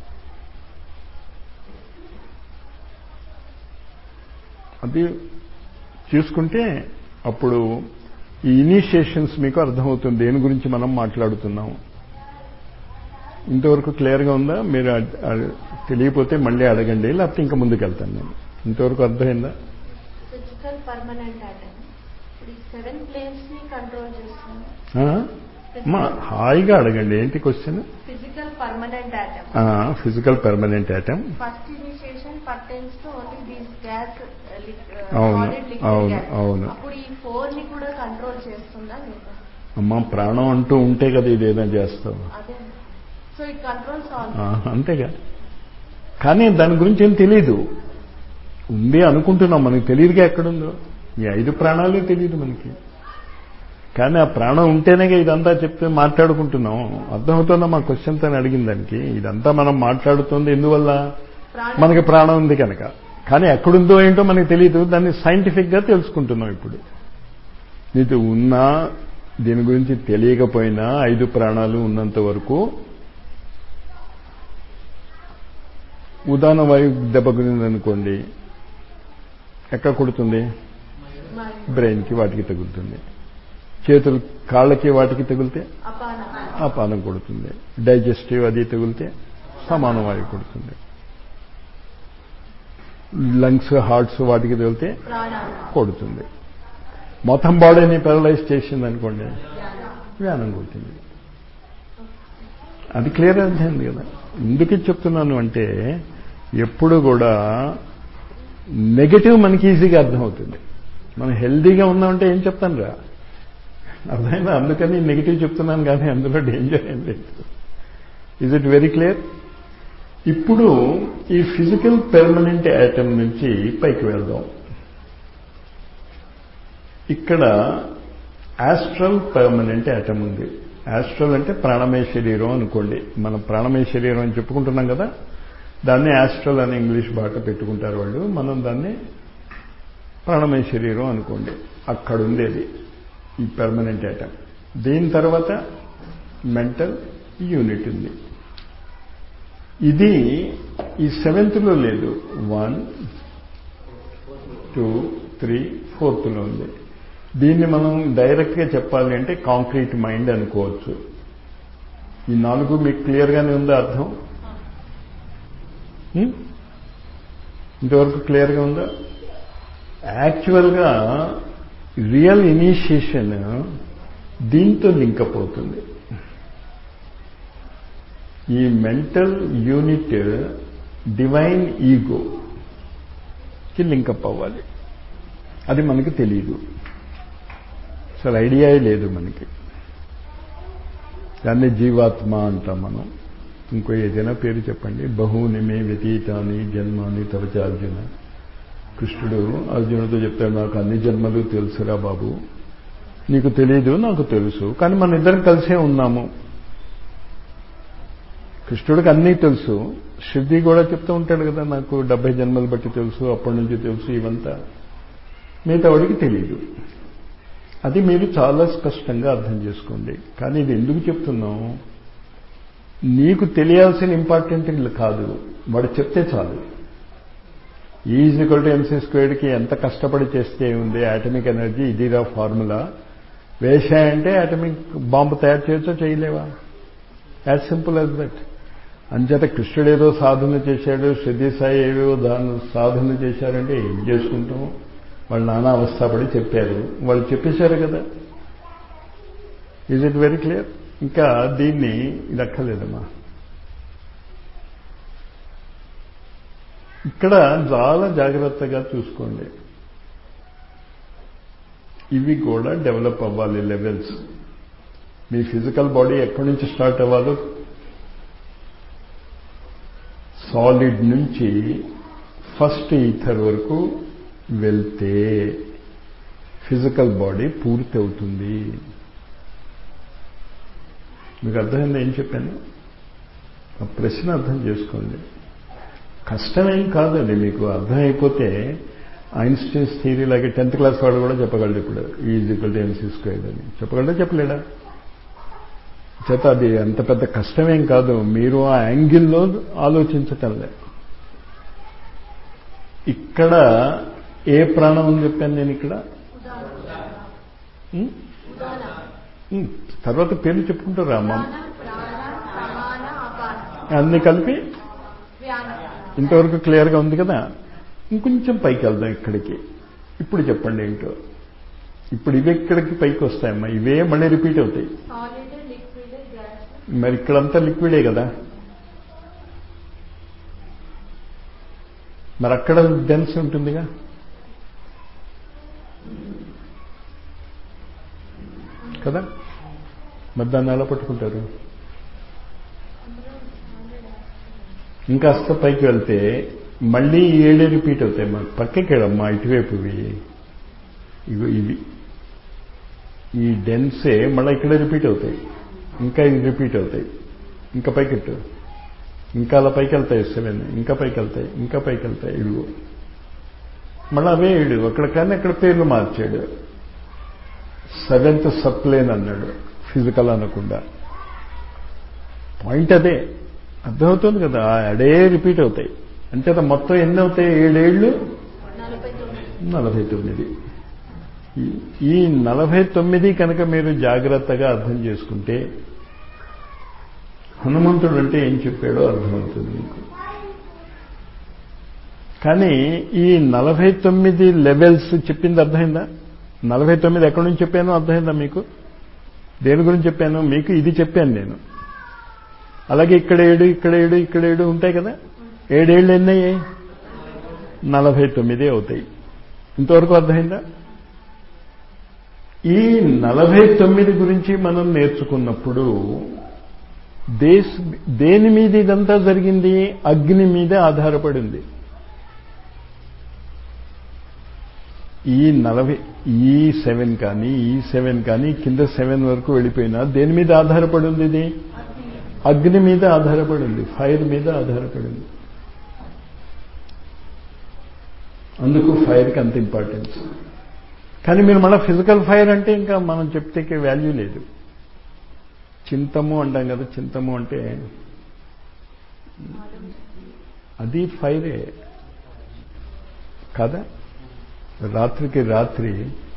అది చూసుకుంటే అప్పుడు ఈ ఇనిషియేషన్స్ మీకు అర్థమవుతుంది దేని గురించి మనం మాట్లాడుతున్నాం ఇంతవరకు క్లియర్గా ఉందా మీరు తెలియపోతే మళ్ళీ అడగండి లేకపోతే ఇంకా ముందుకెళ్తాను నేను ఇంతవరకు అర్థమైందా ఫిజికల్ పర్మనెంట్ ఆటమ్ ఇప్పుడు ఈ సెవెన్ ప్లేన్స్ ని కంట్రోల్ చేస్తుంది మా హాయిగా అడగండి ఏంటి question physical permanent atom physical permanent atom first initiation pertains to only these gas అవును, సాలిడ్ లిక్విడ్ అవును, గ్యాస్ అవును. అప్పుడు ఈ ఫోర్ ని కూడా కంట్రోల్ చేస్తుందా లేదా అమ్మ ప్రాణం అంటూ ఉంటే కదా ఇదేదో చేస్తావు అదే సో ఇట్ కంట్రోల్స్ ఆల్ ఆ, అంతేగా కానీ దాని గురించి ఏం తెలియదు ఉంది అనుకుంటున్నాం మనకి తెలియదుగా ఎక్కడుందో ఈ ఐదు ప్రాణాలే తెలియదు మనకి కానీ ఆ ప్రాణం ఉంటేనేగా ఇదంతా చెప్తే మాట్లాడుకుంటున్నాం అర్థమవుతుందా మా క్వశ్చన్ తను అడిగిన దానికి ఇదంతా మనం మాట్లాడుతుంది ఎందువల్ల ప్రాణం మనకి ప్రాణం ఉంది కనుక కానీ ఎక్కడుందో ఏంటో మనకి తెలియదు దాన్ని సైంటిఫిక్గా తెలుసుకుంటున్నాం ఇప్పుడు నీకు ఉన్నా దీని గురించి తెలియకపోయినా ఐదు ప్రాణాలు ఉన్నంత వరకు ఉదాహరణ వాయు దెబ్బ కుదిందనుకోండి ఎక్కడ కొడుతుంది బ్రెయిన్కి వాటికి తగులుతుంది చేతులు కాళ్ళకి వాటికి తగిలితే అపానం ఆ పానం కొడుతుంది డైజెస్టివ్ అది తగిలితే సమాన వాయువు కొడుతుంది లంగ్స్ హార్ట్స్ వాటికి తగిలితే ప్రాణాలు కొడుతుంది మొత్తం బాడీని పెరలైజ్ చేసింది అనుకోండి వ్యానం కొడుతుంది అది క్లియర్ అర్థమైంది కదా ఎందుకు ఇది చెప్తున్నాను అంటే ఎప్పుడు కూడా నెగటివ్ మనకి ఈజీగా అర్థమవుతుంది మనం హెల్దీగా ఉన్నామంటే ఏం చెప్తాను రా అర్థమైందా అందుకని నెగిటివ్ చెప్తున్నాను కానీ అందులో డేంజర్ ఏం లేదు ఇజ్ ఇట్ వెరీ క్లియర్ ఇప్పుడు ఈ ఫిజికల్ పెర్మనెంట్ యాటమ్ నుంచి పైకి వెళ్దాం ఇక్కడ ఆస్ట్రల్ పర్మనెంట్ యాటమ్ ఉంది ఆస్ట్రల్ అంటే ప్రాణమయ శరీరం అనుకోండి మనం ప్రాణమయ శరీరం అని చెప్పుకుంటున్నాం కదా దాన్ని ఆస్ట్రల్ అని ఇంగ్లీష్ బాట పెట్టుకుంటారు వాళ్ళు మనం దాన్ని ప్రాణమయ శరీరం అనుకోండి అక్కడ ఉండేది ఈ పర్మనెంట్ ఐటమ్ దీని తర్వాత మెంటల్ యూనిట్ ఉంది ఇది ఈ సెవెంత్లో లేదు వన్ టూ త్రీ ఫోర్త్లో ఉంది దీన్ని మనం డైరెక్ట్గా చెప్పాలి అంటే కాంక్రీట్ మైండ్ అనుకోవచ్చు ఈ నాలుగు మీకు క్లియర్గానే ఉందా అర్థం హ్మ్? ఇంతవరకు క్లియర్గా ఉందా యాక్చువల్గా రియల్ ఇనిషియేషన్ దీంతో లింకప్ అవుతుంది ఈ మెంటల్ యూనిట్ డివైన్ ఈగోకి లింకప్ అవ్వాలి అది మనకి తెలియదు అసలు ఐడియా లేదు మనకి దాన్ని జీవాత్మ అంటాం మనం ఇంకో ఏదైనా పేరు చెప్పండి బహుని మే వ్యతీతాని జన్మాని తవచ అర్జున కృష్ణుడు అర్జునుడితో చెప్తాడు నాకు అన్ని జన్మలు తెలుసురా బాబు నీకు తెలియదు నాకు తెలుసు కానీ మన ఇద్దరం కలిసే ఉన్నాము కృష్ణుడికి అన్నీ తెలుసు శృద్ధి కూడా చెప్తూ ఉంటాడు కదా నాకు డెబ్బై జన్మలు బట్టి తెలుసు అప్పటి నుంచి తెలుసు ఇవంతా మిగతా వాడికి తెలియదు అది మీరు చాలా స్పష్టంగా అర్థం చేసుకోండి కానీ ఇది ఎందుకు చెప్తున్నాం నీకు తెలియాల్సిన ఇంపార్టెంట్ కాదు వాడు చెప్తే చాలు ఈజ్ ఈక్వల్ టు ఎంసీ స్క్వేర్డ్కి ఎంత కష్టపడి చేస్తే ఉంది ఆటమిక్ ఎనర్జీ ఇదిరా ఫార్ములా వేసాయంటే ఆటమిక్ బాంబు తయారు చేయొచ్చో చేయలేవా యాజ్ సింపుల్ యాజ్ దట్ అంచేత కృష్ణుడు ఏదో సాధన చేశాడు శృద్ధి సాయి ఏవేవో దాని సాధన చేశారంటే ఏం చేసుకుంటాం వాళ్ళు నానా అవస్థపడి చెప్పారు వాళ్ళు చెప్పేశారు కదా ఈజ్ ఇట్ వెరీ క్లియర్ ఇంకా దీన్ని ఇది అక్కర్లేదమ్మా ఇక్కడ చాలా జాగ్రత్తగా చూసుకోండి ఇవి కూడా డెవలప్ అవ్వాలి లెవెల్స్ మీ ఫిజికల్ బాడీ ఎక్కడి నుంచి స్టార్ట్ అవ్వాలో సాలిడ్ నుంచి ఫస్ట్ ఈథర్ వరకు వెళ్తే ఫిజికల్ బాడీ పూర్తి అవుతుంది మీకు అర్థమైంది ఏం చెప్పాను ఆ ప్రశ్న అర్థం చేసుకోండి కష్టమేం కాదండి మీకు అర్థమైపోతే ఐన్స్టీన్స్ థియరీ లాగే టెన్త్ క్లాస్ వాడు కూడా చెప్పగలడు ఇప్పుడు is equal to M C squared అని చెప్పగలడా చెప్పలేడా చేత అది అంత పెద్ద కష్టమేం కాదు మీరు ఆ యాంగిల్లో ఆలోచించటంలే ఇక్కడ ఏ ప్రాణం అని చెప్పాను నేను ఇక్కడ ఉం? ఉం. తర్వాత పేర్లు చెప్పుకుంటారా అమ్మ ప్రాణ ప్రాణ సమాన అపాన అన్ని కలిపి వ్యాన ఇంతవరకు క్లియర్గా ఉంది కదా ఇంకొంచెం పైకి వెళ్దాం ఇక్కడికి ఇప్పుడు చెప్పండి ఏంటో ఇప్పుడు ఇవి ఇక్కడికి పైకి వస్తాయమ్మా ఇవే మళ్ళీ రిపీట్ అవుతాయి సాలిడ్ లిక్విడ్ గ్యాస్ మరి ఇక్కడంతా లిక్విడే కదా మరి అక్కడ డెన్స్ ఉంటుందిగా కదా మరి దాన్ని ఎలా పట్టుకుంటారు ఇంకాస్త పైకి వెళ్తే మళ్ళీ ఈ ఏడే రిపీట్ అవుతాయి మాకు పక్కకి వెళ్ళమ్మా ఇటువైపు ఇవి ఇవి ఇవి ఈ డెన్సే మళ్ళీ ఇక్కడ రిపీట్ అవుతాయి ఇంకా ఇవి రిపీట్ అవుతాయి ఇంకా పైకెట్టు ఇంకా అలా పైకి వెళ్తాయి సెవెన్ ఇంకా పైకి వెళ్తాయి ఇంకా పైకి వెళ్తాయి ఇవి మళ్ళీ అవే ఏడు అక్కడ కానీ అక్కడ పేర్లు మార్చాడు సెవెంత్ సప్లేన్ అన్నాడు ఫిజికల్ అనకుండా పాయింట్ అదే అర్థమవుతుంది కదా ఆ అడే రిపీట్ అవుతాయి అంటే అది మొత్తం ఎన్ని అవుతాయి ఏడేళ్ళు నలభై తొమ్మిది నలభై తొమ్మిది ఈ- ఈ నలభై తొమ్మిది కనుక మీరు జాగ్రత్తగా అర్థం చేసుకుంటే హనుమంతుడు అంటే ఏం చెప్పాడో అర్థమవుతుంది మీకు కానీ ఈ నలభై తొమ్మిది లెవెల్స్ చెప్పింది అర్థమైందా నలభై తొమ్మిది ఎక్కడి నుంచి చెప్పానో అర్థమైందా మీకు దేని గురించి చెప్పాను మీకు ఇది చెప్పాను నేను అలాగే ఇక్కడ ఏడు ఇక్కడ ఏడు ఇక్కడ ఏడు ఉంటాయి కదా ఏడేళ్ళు ఎన్ని అయ్యాయి నలభై తొమ్మిది అవుతాయి ఇంతవరకు అర్థమైందా ఈ నలభై తొమ్మిది గురించి మనం నేర్చుకున్నప్పుడు దేశ దేని మీద ఇదంతా జరిగింది అగ్ని మీదే ఆధారపడింది ఈ నలభై ఈ సెవెన్ కానీ ఈ సెవెన్ కానీ కింద సెవెన్ వరకు వెళ్ళిపోయినా దేని మీద ఆధారపడి ఉంది ఇది అగ్ని మీద ఆధారపడింది ఫైర్ మీద ఆధారపడింది అందుకు ఫైర్కి అంత ఇంపార్టెన్స్ కానీ మీరు మళ్ళీ ఫిజికల్ ఫైర్ అంటే ఇంకా మనం చెప్తే వాల్యూ లేదు చింతము అంటాం కదా చింతము అంటే అది ఫైరే కదా రాత్రికి రాత్రి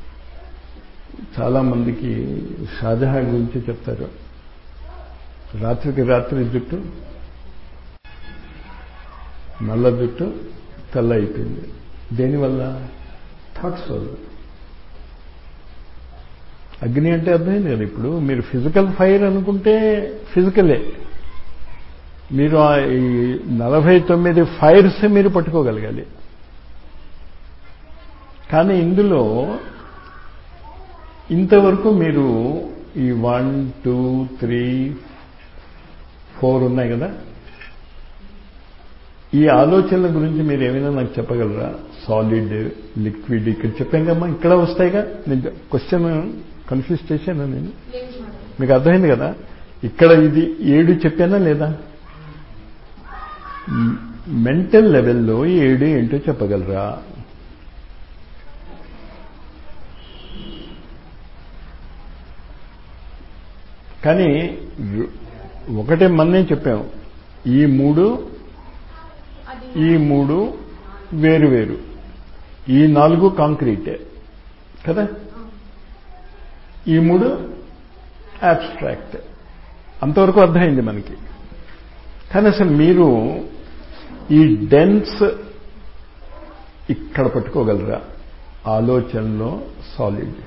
చాలా మందికి షాజహాన్ గురించి చెప్తారు రాత్రికి రాత్రి జుట్టు నల్ల జుట్టు తెల్ల అయిపోయింది దేనివల్ల థాట్స్ వల్ల అగ్ని అంటే అర్థమైంది కదా ఇప్పుడు మీరు ఫిజికల్ ఫైర్ అనుకుంటే ఫిజికలే మీరు ఆ ఈ నలభై తొమ్మిది ఫైర్స్ మీరు పట్టుకోగలగాలి కానీ ఇందులో ఇంతవరకు మీరు ఈ వన్ టూ త్రీ ఫోర్ ఉన్నాయి కదా ఈ ఆలోచనల గురించి మీరు ఏమైనా నాకు చెప్పగలరా సాలిడ్ లిక్విడ్ ఇక్కడ చెప్పాను కమ్మా ఇక్కడ వస్తాయిగా నేను క్వశ్చన్ కన్ఫ్యూజ్ చేశాను నేను లేదు మేడం మీకు అర్థమైంది కదా ఇక్కడ ఇది ఏడు చెప్పానా లేదా మెంటల్ లెవెల్లో ఈ ఏడు ఏంటో చెప్పగలరా కానీ రు- ఒకటే మన్నే చెప్పాం ఈ మూడు అది ఈ మూడు వేరు వేరు ఈ నాలుగు కాంక్రీటే కదా ఈ మూడు abstract అంతవరకు అర్థమైంది మనకి కానీ అసలు మీరు ఈ డెన్స్ ఇక్కడ పట్టుకోగలరా ఆలోచనలో సాలిడ్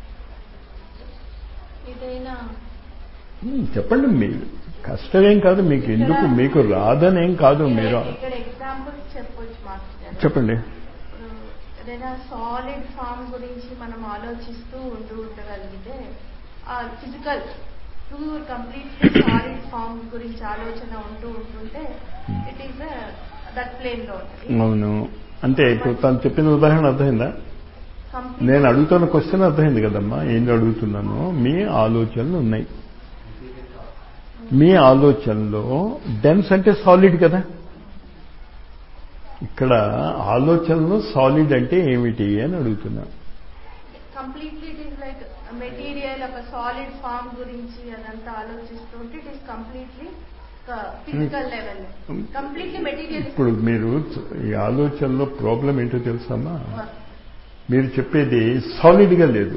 ఇదైనా చెప్పండి మీరు కష్టమేం కాదు మీకు ఎందుకు మీకు రాదనేం కాదు మీరు ఇక్కడ ఎగ్జాంపుల్స్ చెప్పొచ్చు మాస్టర్ గారు చెప్పండి ఇప్పుడు ఏదైనా సాలిడ్ ఫామ్ గురించి మనం ఆలోచిస్తూ ఉంటూ ఉండగలిగితే ఆ physical pure complete solid form గురించి ఆలోచన ఉంటూ ఉంటుంటే ఇట్ ఈస్ దట్ ప్లేన్ లో ఉంటుంది అవును అంటే ఇప్పుడు తను చెప్పిన ఉదాహరణ అర్థమైందా కంప్లీట్ నేను అడుగుతున్న క్వశ్చన్ అర్థమైంది కదమ్మా ఏంటి అడుగుతున్నాను మీ ఆలోచనలు ఉన్నాయి మీ ఆలోచనలో డెన్స్ అంటే సాలిడ్ కదా ఇక్కడ ఆలోచనలో సాలిడ్ అంటే ఏమిటి అని అడుగుతున్నా completely it is like material ఒక సాలిడ్ ఫామ్ గురించి అదంతా ఆలోచిస్తుంటే it is completely physical level completely material ఇప్పుడు మీరు ఈ ఆలోచనలో ప్రాబ్లం ఏంటో తెలుసమ్మా మీరు చెప్పేది సాలిడ్గా లేదు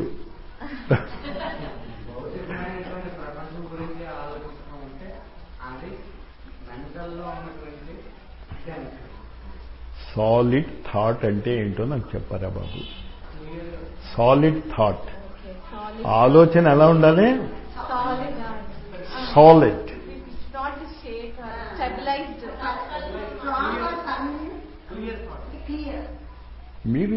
భౌతికమైనటువంటి ప్రపంచం గురించి ఆలోచిస్తూ ఉంటే అది మెంటల్లో ఉన్నటువంటి డెన్స్ సాలిడ్ థాట్ అంటే ఏంటో నాకు చెప్పారా బాబు మీరు సాలిడ్ థాట్ ఓకే సాలిడ్ ఆలోచన ఎలా ఉండాలి solid solid it's not shake stabilized strong sun clear thought clear మీరు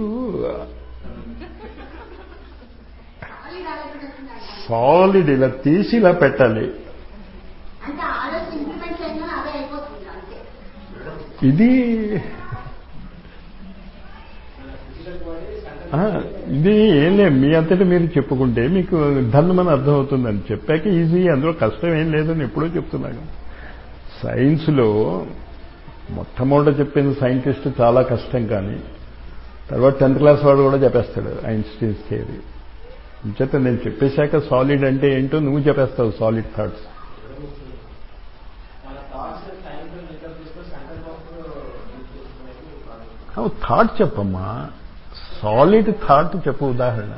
సాలిడ్ ఆలోచన సాలిడ్ ఇలా తీసి ఇలా పెట్టాలి అంటే ఆలోచన ఇంప్లిమెంట్ చేయగానే అదే అయిపోతుంది అంతే ఇది ఆ, ఇది ఏం లేదు మీ అంతటి మీరు చెప్పుకుంటే మీకు ధర్మని అర్థమవుతుందని చెప్పాక ఈజీ అందులో కష్టం ఏం లేదని ఎప్పుడో చెప్తున్నాను సైన్స్లో మొట్టమొదట చెప్పిన సైంటిస్ట్ చాలా కష్టం కానీ తర్వాత టెన్త్ క్లాస్ వాడు కూడా చెప్పేస్తాడు ఐన్స్టీన్స్ థియరీ ఇంచేత నేను చెప్పేశాక సాలిడ్ అంటే ఏంటో నువ్వు చెప్పేస్తావు సాలిడ్ థాట్స్ మన థాట్స్ టైం లిటర్ తీసుకొని సెంటర్ బాక్స్ అవు థాట్ చెప్పమ్మా సాలిడ్ థాట్ చెప్పు ఉదాహరణ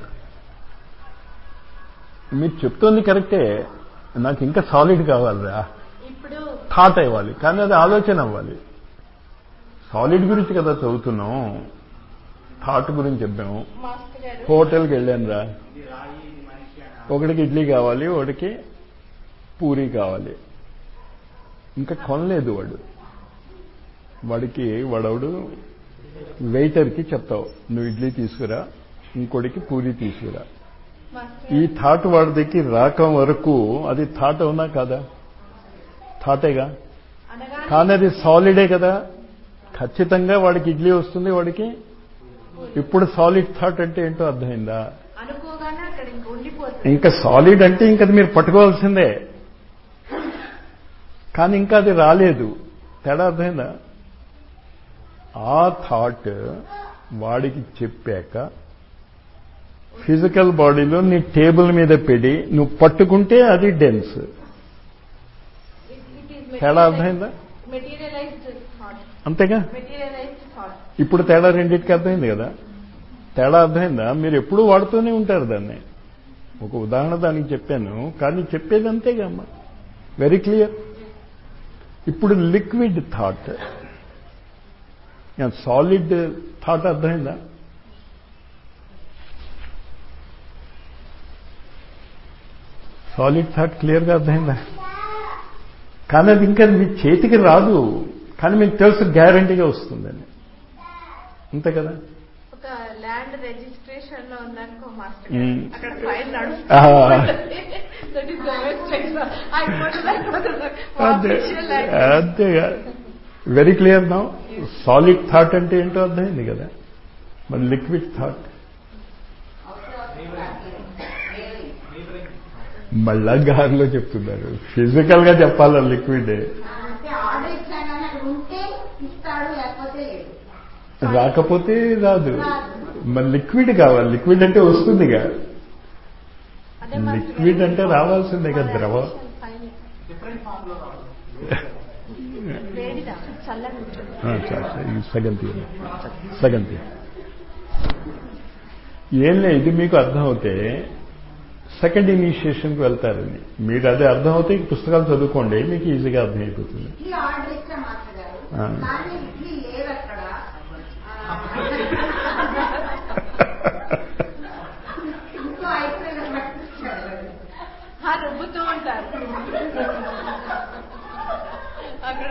మీరు చెప్తోంది కరెక్టే నాకు ఇంకా సాలిడ్ కావాలిరా ఇప్పుడు థాట్ అవ్వాలి కానీ అది ఆలోచన అవ్వాలి సాలిడ్ గురించి కదా చదువుతున్నాం థాట్ గురించి చెప్పాము మాస్టర్ గారు హోటల్కి వెళ్ళాను రా ఇది రాయి ఇది మనిషి అని ఒకడికి ఇడ్లీ కావాలి ఒకడికి పూరి కావాలి ఇంకా కొనలేదు వాడు వాడికి వాడవుడు వెయిటర్కి చెప్తావు నువ్వు ఇడ్లీ తీసుకురా ఇంకోటికి పూరి తీసుకురా మాస్టర్ ఈ థాట్ వాడి దగ్గర రాక వరకు అది థాట్ అవునా కాదా థాటేగా అనగానే కానీ అది సాలిడే కదా ఖచ్చితంగా వాడికి ఇడ్లీ వస్తుంది వాడికి ఇప్పుడు సాలిడ్ థాట్ అంటే ఏంటో అర్థమైందా అనుకోగానే అక్కడ ఇంక ఉండిపోతుంది ఇంకా సాలిడ్ అంటే ఇంకా అది మీరు పట్టుకోవాల్సిందే కానీ ఇంకా అది రాలేదు తేడా అర్థమైందా ఆ థాట్ వాడికి చెప్పాక ఫిజికల్ బాడీలో నీ టేబుల్ మీద పెడి నువ్వు పట్టుకుంటే అది డెన్స్ ఇట్ ఈస్ తేడా అర్థమైందా మెటీరియలైజ్డ్ థాట్ అంతేగా మెటీరియలైజ్డ్ థాట్ ఇప్పుడు తేడా రెండింటికి అర్థమైంది కదా తేడా అర్థమైందా మీరు ఎప్పుడూ వాడుతూనే ఉంటారు దాన్ని ఒక ఉదాహరణ దానికి చెప్పాను కానీ చెప్పేది అంతేగా అమ్మా వెరీ క్లియర్ ఇప్పుడు లిక్విడ్ థాట్ సాలిడ్ థాట్ అర్థమైందా సాలిడ్ థాట్ క్లియర్గా అర్థమైందా కానీ అది ఇంకా మీ చేతికి రాదు కానీ మీకు తెలుసు గ్యారంటీగా వస్తుందని అంతే కదా ఒక ల్యాండ్ రిజిస్ట్రేషన్ లో ఉందనుకో మాస్టర్ మ్మ్. అక్కడ ఫైల్ ఆ. నడుస్తుంది అంతే అంతేగా వెరీ క్లియర్ నా సాలిడ్ థాట్ అంటే ఏంటో అర్థమైంది కదా మరి లిక్విడ్ థాట్ మళ్ళా గారిలో చెప్తున్నారు ఫిజికల్ గా చెప్పాలా లిక్విడ్ అంటే ఆర్డర్ ఇచ్చాను అని అక్కడ ఉంటే ఇస్తాడు లేకపోతే లేదు రాకపోతే రాదు మరి లిక్విడ్ కావాలి లిక్విడ్ అంటే వస్తుందిగా లిక్విడ్ అంటే రావాల్సిందే కదా ద్రవం డిఫరెంట్ ఫామ్ లో రావాలి వేడిదా చల్లగా ఉంటుంది ఆ, చాలు, చాలు. ఈ సగం తీయండి సగం తీయండి ఏం లేదు ఇది మీకు అర్థమవుతే సెకండ్ ఇనిషియేషన్కి వెళ్తారని మీరు అదే అర్థమవుతే ఈ పుస్తకాలు చదువుకోండి మీకు ఈజీగా అర్థమైపోతుంది ఇడ్లీ ఆర్డర్ ఇచ్చా మాస్టర్ గారు ఆ. కానీ ఇడ్లీ లేదు అక్కడ ఆ, ఇంట్లో అయిపోయిన పట్టించాడు ఆ, రుబ్బుతూ ఉంటారు అక్కడ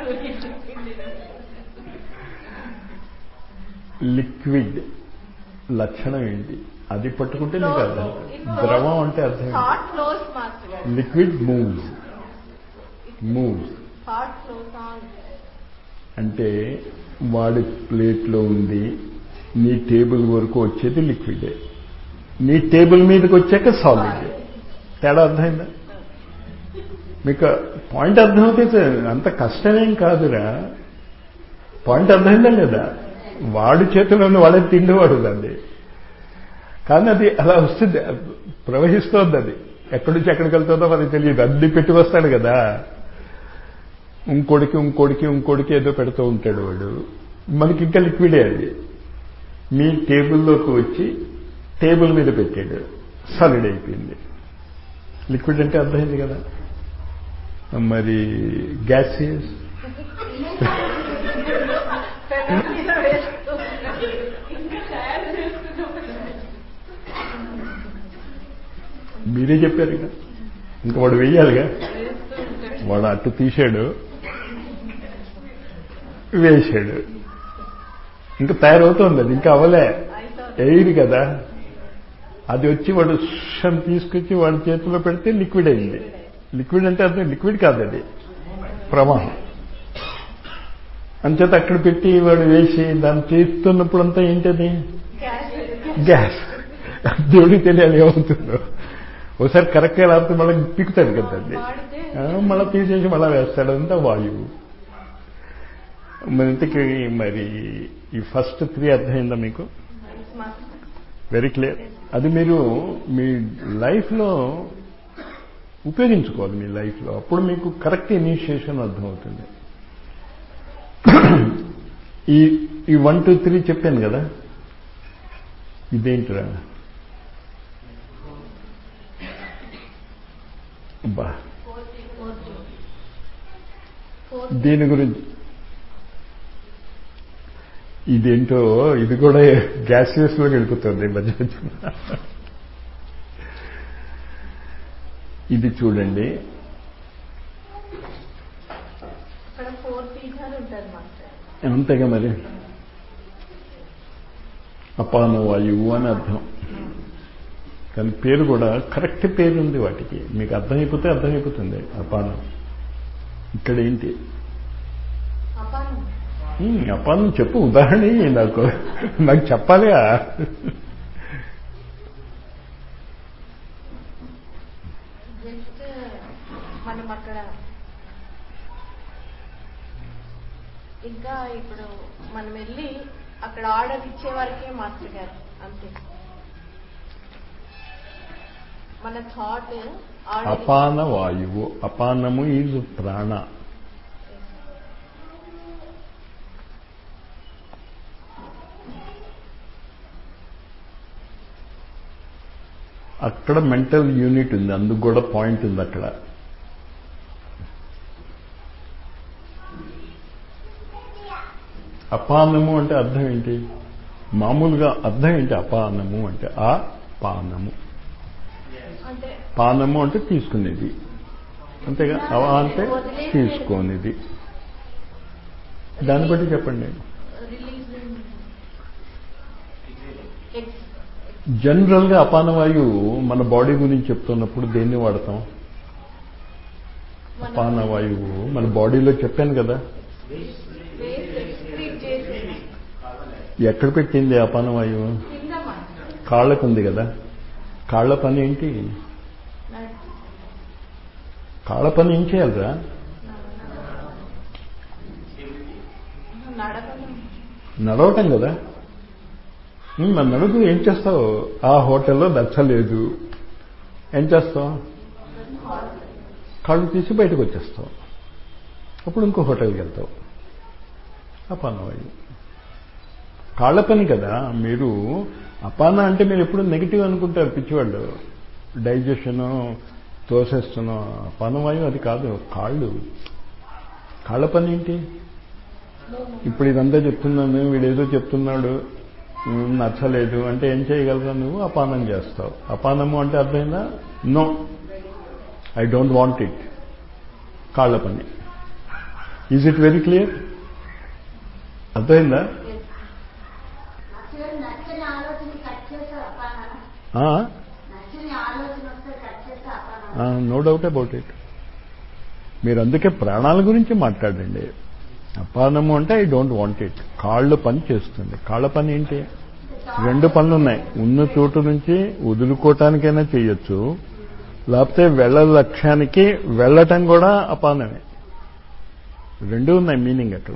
లిక్విడ్ లక్షణం ఏంటి అది పట్టుకుంటే మీకు అర్థం ద్రవం అంటే అర్థం హాట్ ఫ్లోస్ మాస్టర్ గారు liquid moves moves hot flows on అంటే వాడి ప్లేట్లో ఉంది నీ టేబుల్ వరకు వచ్చేది లిక్విడే నీ టేబుల్ మీదకి వచ్చాక సాలిడ్ తేడా అర్థమైందా మీకు పాయింట్ అర్థమవుతే చాలు. అంత కష్టమేం కాదురా పాయింట్ అర్థమైందా లేదా వాడి చేతిలో ఉన్న వాడే తిండివాడు దాన్ని కానీ అది అలా వస్తుంది ప్రవహిస్తోంది అది ఎక్కడి నుంచి ఎక్కడికి వెళ్తుందో మనకి తెలియదు అన్ని పెట్టి వస్తాడు కదా ఇంకోడికి ఇంకోడికి ఇంకోడికి ఏదో పెడుతూ ఉంటాడు వాడు మనకి ఇంకా లిక్విడే అది మీ టేబుల్లోకి వచ్చి టేబుల్ మీద పెట్టాడు సాలిడ్ అయిపోయింది లిక్విడ్ అంటే అర్థమైంది కదా మరి గ్యాసియస్ పెనం మీద వేస్తూ ఉంటారు. ఇంకా తయారు చేస్తున్నప్పుడు మీరే చెప్పారు ఇక ఇంకా వాడు వేయాలిగా వేస్తూ ఉంటాడు వాడు అటు తీసాడు వేసాడు ఇంకా తయారవుతోంది అది ఇంకా అవలే అయితోంది. ఎయిర్ కదా అది వచ్చి వాడు షన్ తీసుకొచ్చి వాడి చేతిలో పెడితే లిక్విడ్ అయింది లిక్విడ్ అంటే అర్థం లిక్విడ్ కాదు అది ప్రవాహం అంచేత అక్కడ పెట్టి వాడు వేసి దాన్ని చేస్తున్నప్పుడంతా ఏంటది గ్యాస్ గ్యాస్ దేవుడికి తెలియాలి ఏమవుతుందో ఒకసారి కరెక్ట్గా లేకపోతే మళ్ళీ పిక్కుతాడు కదా అది వాడితే ఆ, మళ్ళీ తీసేసి మళ్ళీ వేస్తాడు అంతా వాయువు మరి ఇంతకీ మరి ఈ ఫస్ట్ త్రీ అర్థమైందా మీకు మాస్టర్ వెరీ క్లియర్ అది మీరు మీ లైఫ్లో ఉపయోగించుకోవాలి మీ లైఫ్లో అప్పుడు మీకు కరెక్ట్ ఇనిషియేషన్ అర్థమవుతుంది ఈ ఈ వన్ టూ త్రీ చెప్పాను కదా ఇదేంటిరా బా ఫోర్త్ దీని గురించి ఇదేంటో ఇది కూడా గ్యాసియస్లోకి వెళ్ళిపోతుంది ఈ మధ్య మధ్యన. ఇది చూడండి అక్కడ ఫోర్ పీజాలు ఉంటుంది మాస్టర్ అంతేగా మరి అపాన వాయువు అని అర్థం కానీ పేరు కూడా కరెక్ట్ పేరు ఉంది వాటికి మీకు అర్థమైపోతే అర్థమైపోతుంది అపానం ఇక్కడ ఏంటి అపానం హ్మ్, అపానం చెప్పు ఉదాహరణ ఇయ్యి నాకు నాకు చెప్పాలిగా జస్ట్ మనం అక్కడ ఇంకా ఇప్పుడు మనం వెళ్ళి అక్కడ ఆర్డర్ ఇచ్చే వరకే మాస్టర్ గారు అంతే మన థాట్ ఆర్డర్ అపాన వాయువు అపానము ఈజ్ ప్రాణ అక్కడ మెంటల్ యూనిట్ ఉంది అందుకు కూడా పాయింట్ ఉంది అక్కడ అపానము అంటే అర్థం ఏంటి మామూలుగా అర్థం ఏంటి అపానము అంటే ఆ పానము అంటే పానము అంటే తీసుకునేది అంతేగా అవా అంటే తీసుకోనిది దాన్ని బట్టి చెప్పండి రిలీజ్ ఎగ్స్ జనరల్గా అపానవాయువు మన బాడీ గురించి చెప్తున్నప్పుడు దేన్ని వాడతాం అపానవాయువు మన బాడీలో చెప్పాను కదా వేస్ట్ ఎక్స్క్రీట్ చేసి ఎక్కడ పెట్టింది అపానవాయువు కింద మాత్రం కాళ్ళకు ఉంది కదా కాళ్ళ పని ఏంటి కాళ్ళ పని ఏం చేయాలిరా నడకడం నడవటం కదా ఉమ్, మరి నడుపు ఏం చేస్తావు ఆ హోటల్లో నచ్చలేదు ఏం చేస్తావు కాళ్ళు తీసి బయటకు వచ్చేస్తావు అప్పుడు ఇంకో హోటల్కి వెళ్తావు అపానవాయువు కాళ్ళ పని కదా మీరు అపాన అంటే మీరు ఎప్పుడు నెగిటివ్ అనుకుంటారు పిచ్చివాళ్ళు డైజెషను తోసేస్తును అపానవాయువు అది కాదు కాళ్ళు కాళ్ళ పని ఏంటి ఇప్పుడు ఇదంతా చెప్తున్నాను వీడేదో చెప్తున్నాడు ఉమ్, నచ్చలేదు అంటే ఏం చేయగలరా నువ్వు అపానం చేస్తావు అపానము అంటే అర్థమైందా no I don't want it కాళ్ళ పని ఈజ్ ఇట్ వెరీ క్లియర్ అర్థమైందా నచ్చని నచ్చని ఆలోచన కట్ చేస్తారు అపానం ఆ? నచ్చని ఆలోచన వస్తే కట్ చేస్తే అపానం నో డౌట్ అబౌట్ ఇట్ మీరు అందుకే ప్రాణాల గురించి మాట్లాడండి అపానము అంటే ఐ డోంట్ వాంట్ ఇట్ కాళ్ళు పని చేస్తుంది కాళ్ళ పని ఏంటి రెండు పనులు ఉన్నాయి ఉన్న చోటు నుంచి వదులుకోవటానికైనా చేయొచ్చు లేకపోతే వెళ్ళ లక్ష్యానికి వెళ్ళటం కూడా అపానమే రెండు ఉన్నాయి మీనింగ్ అక్కడ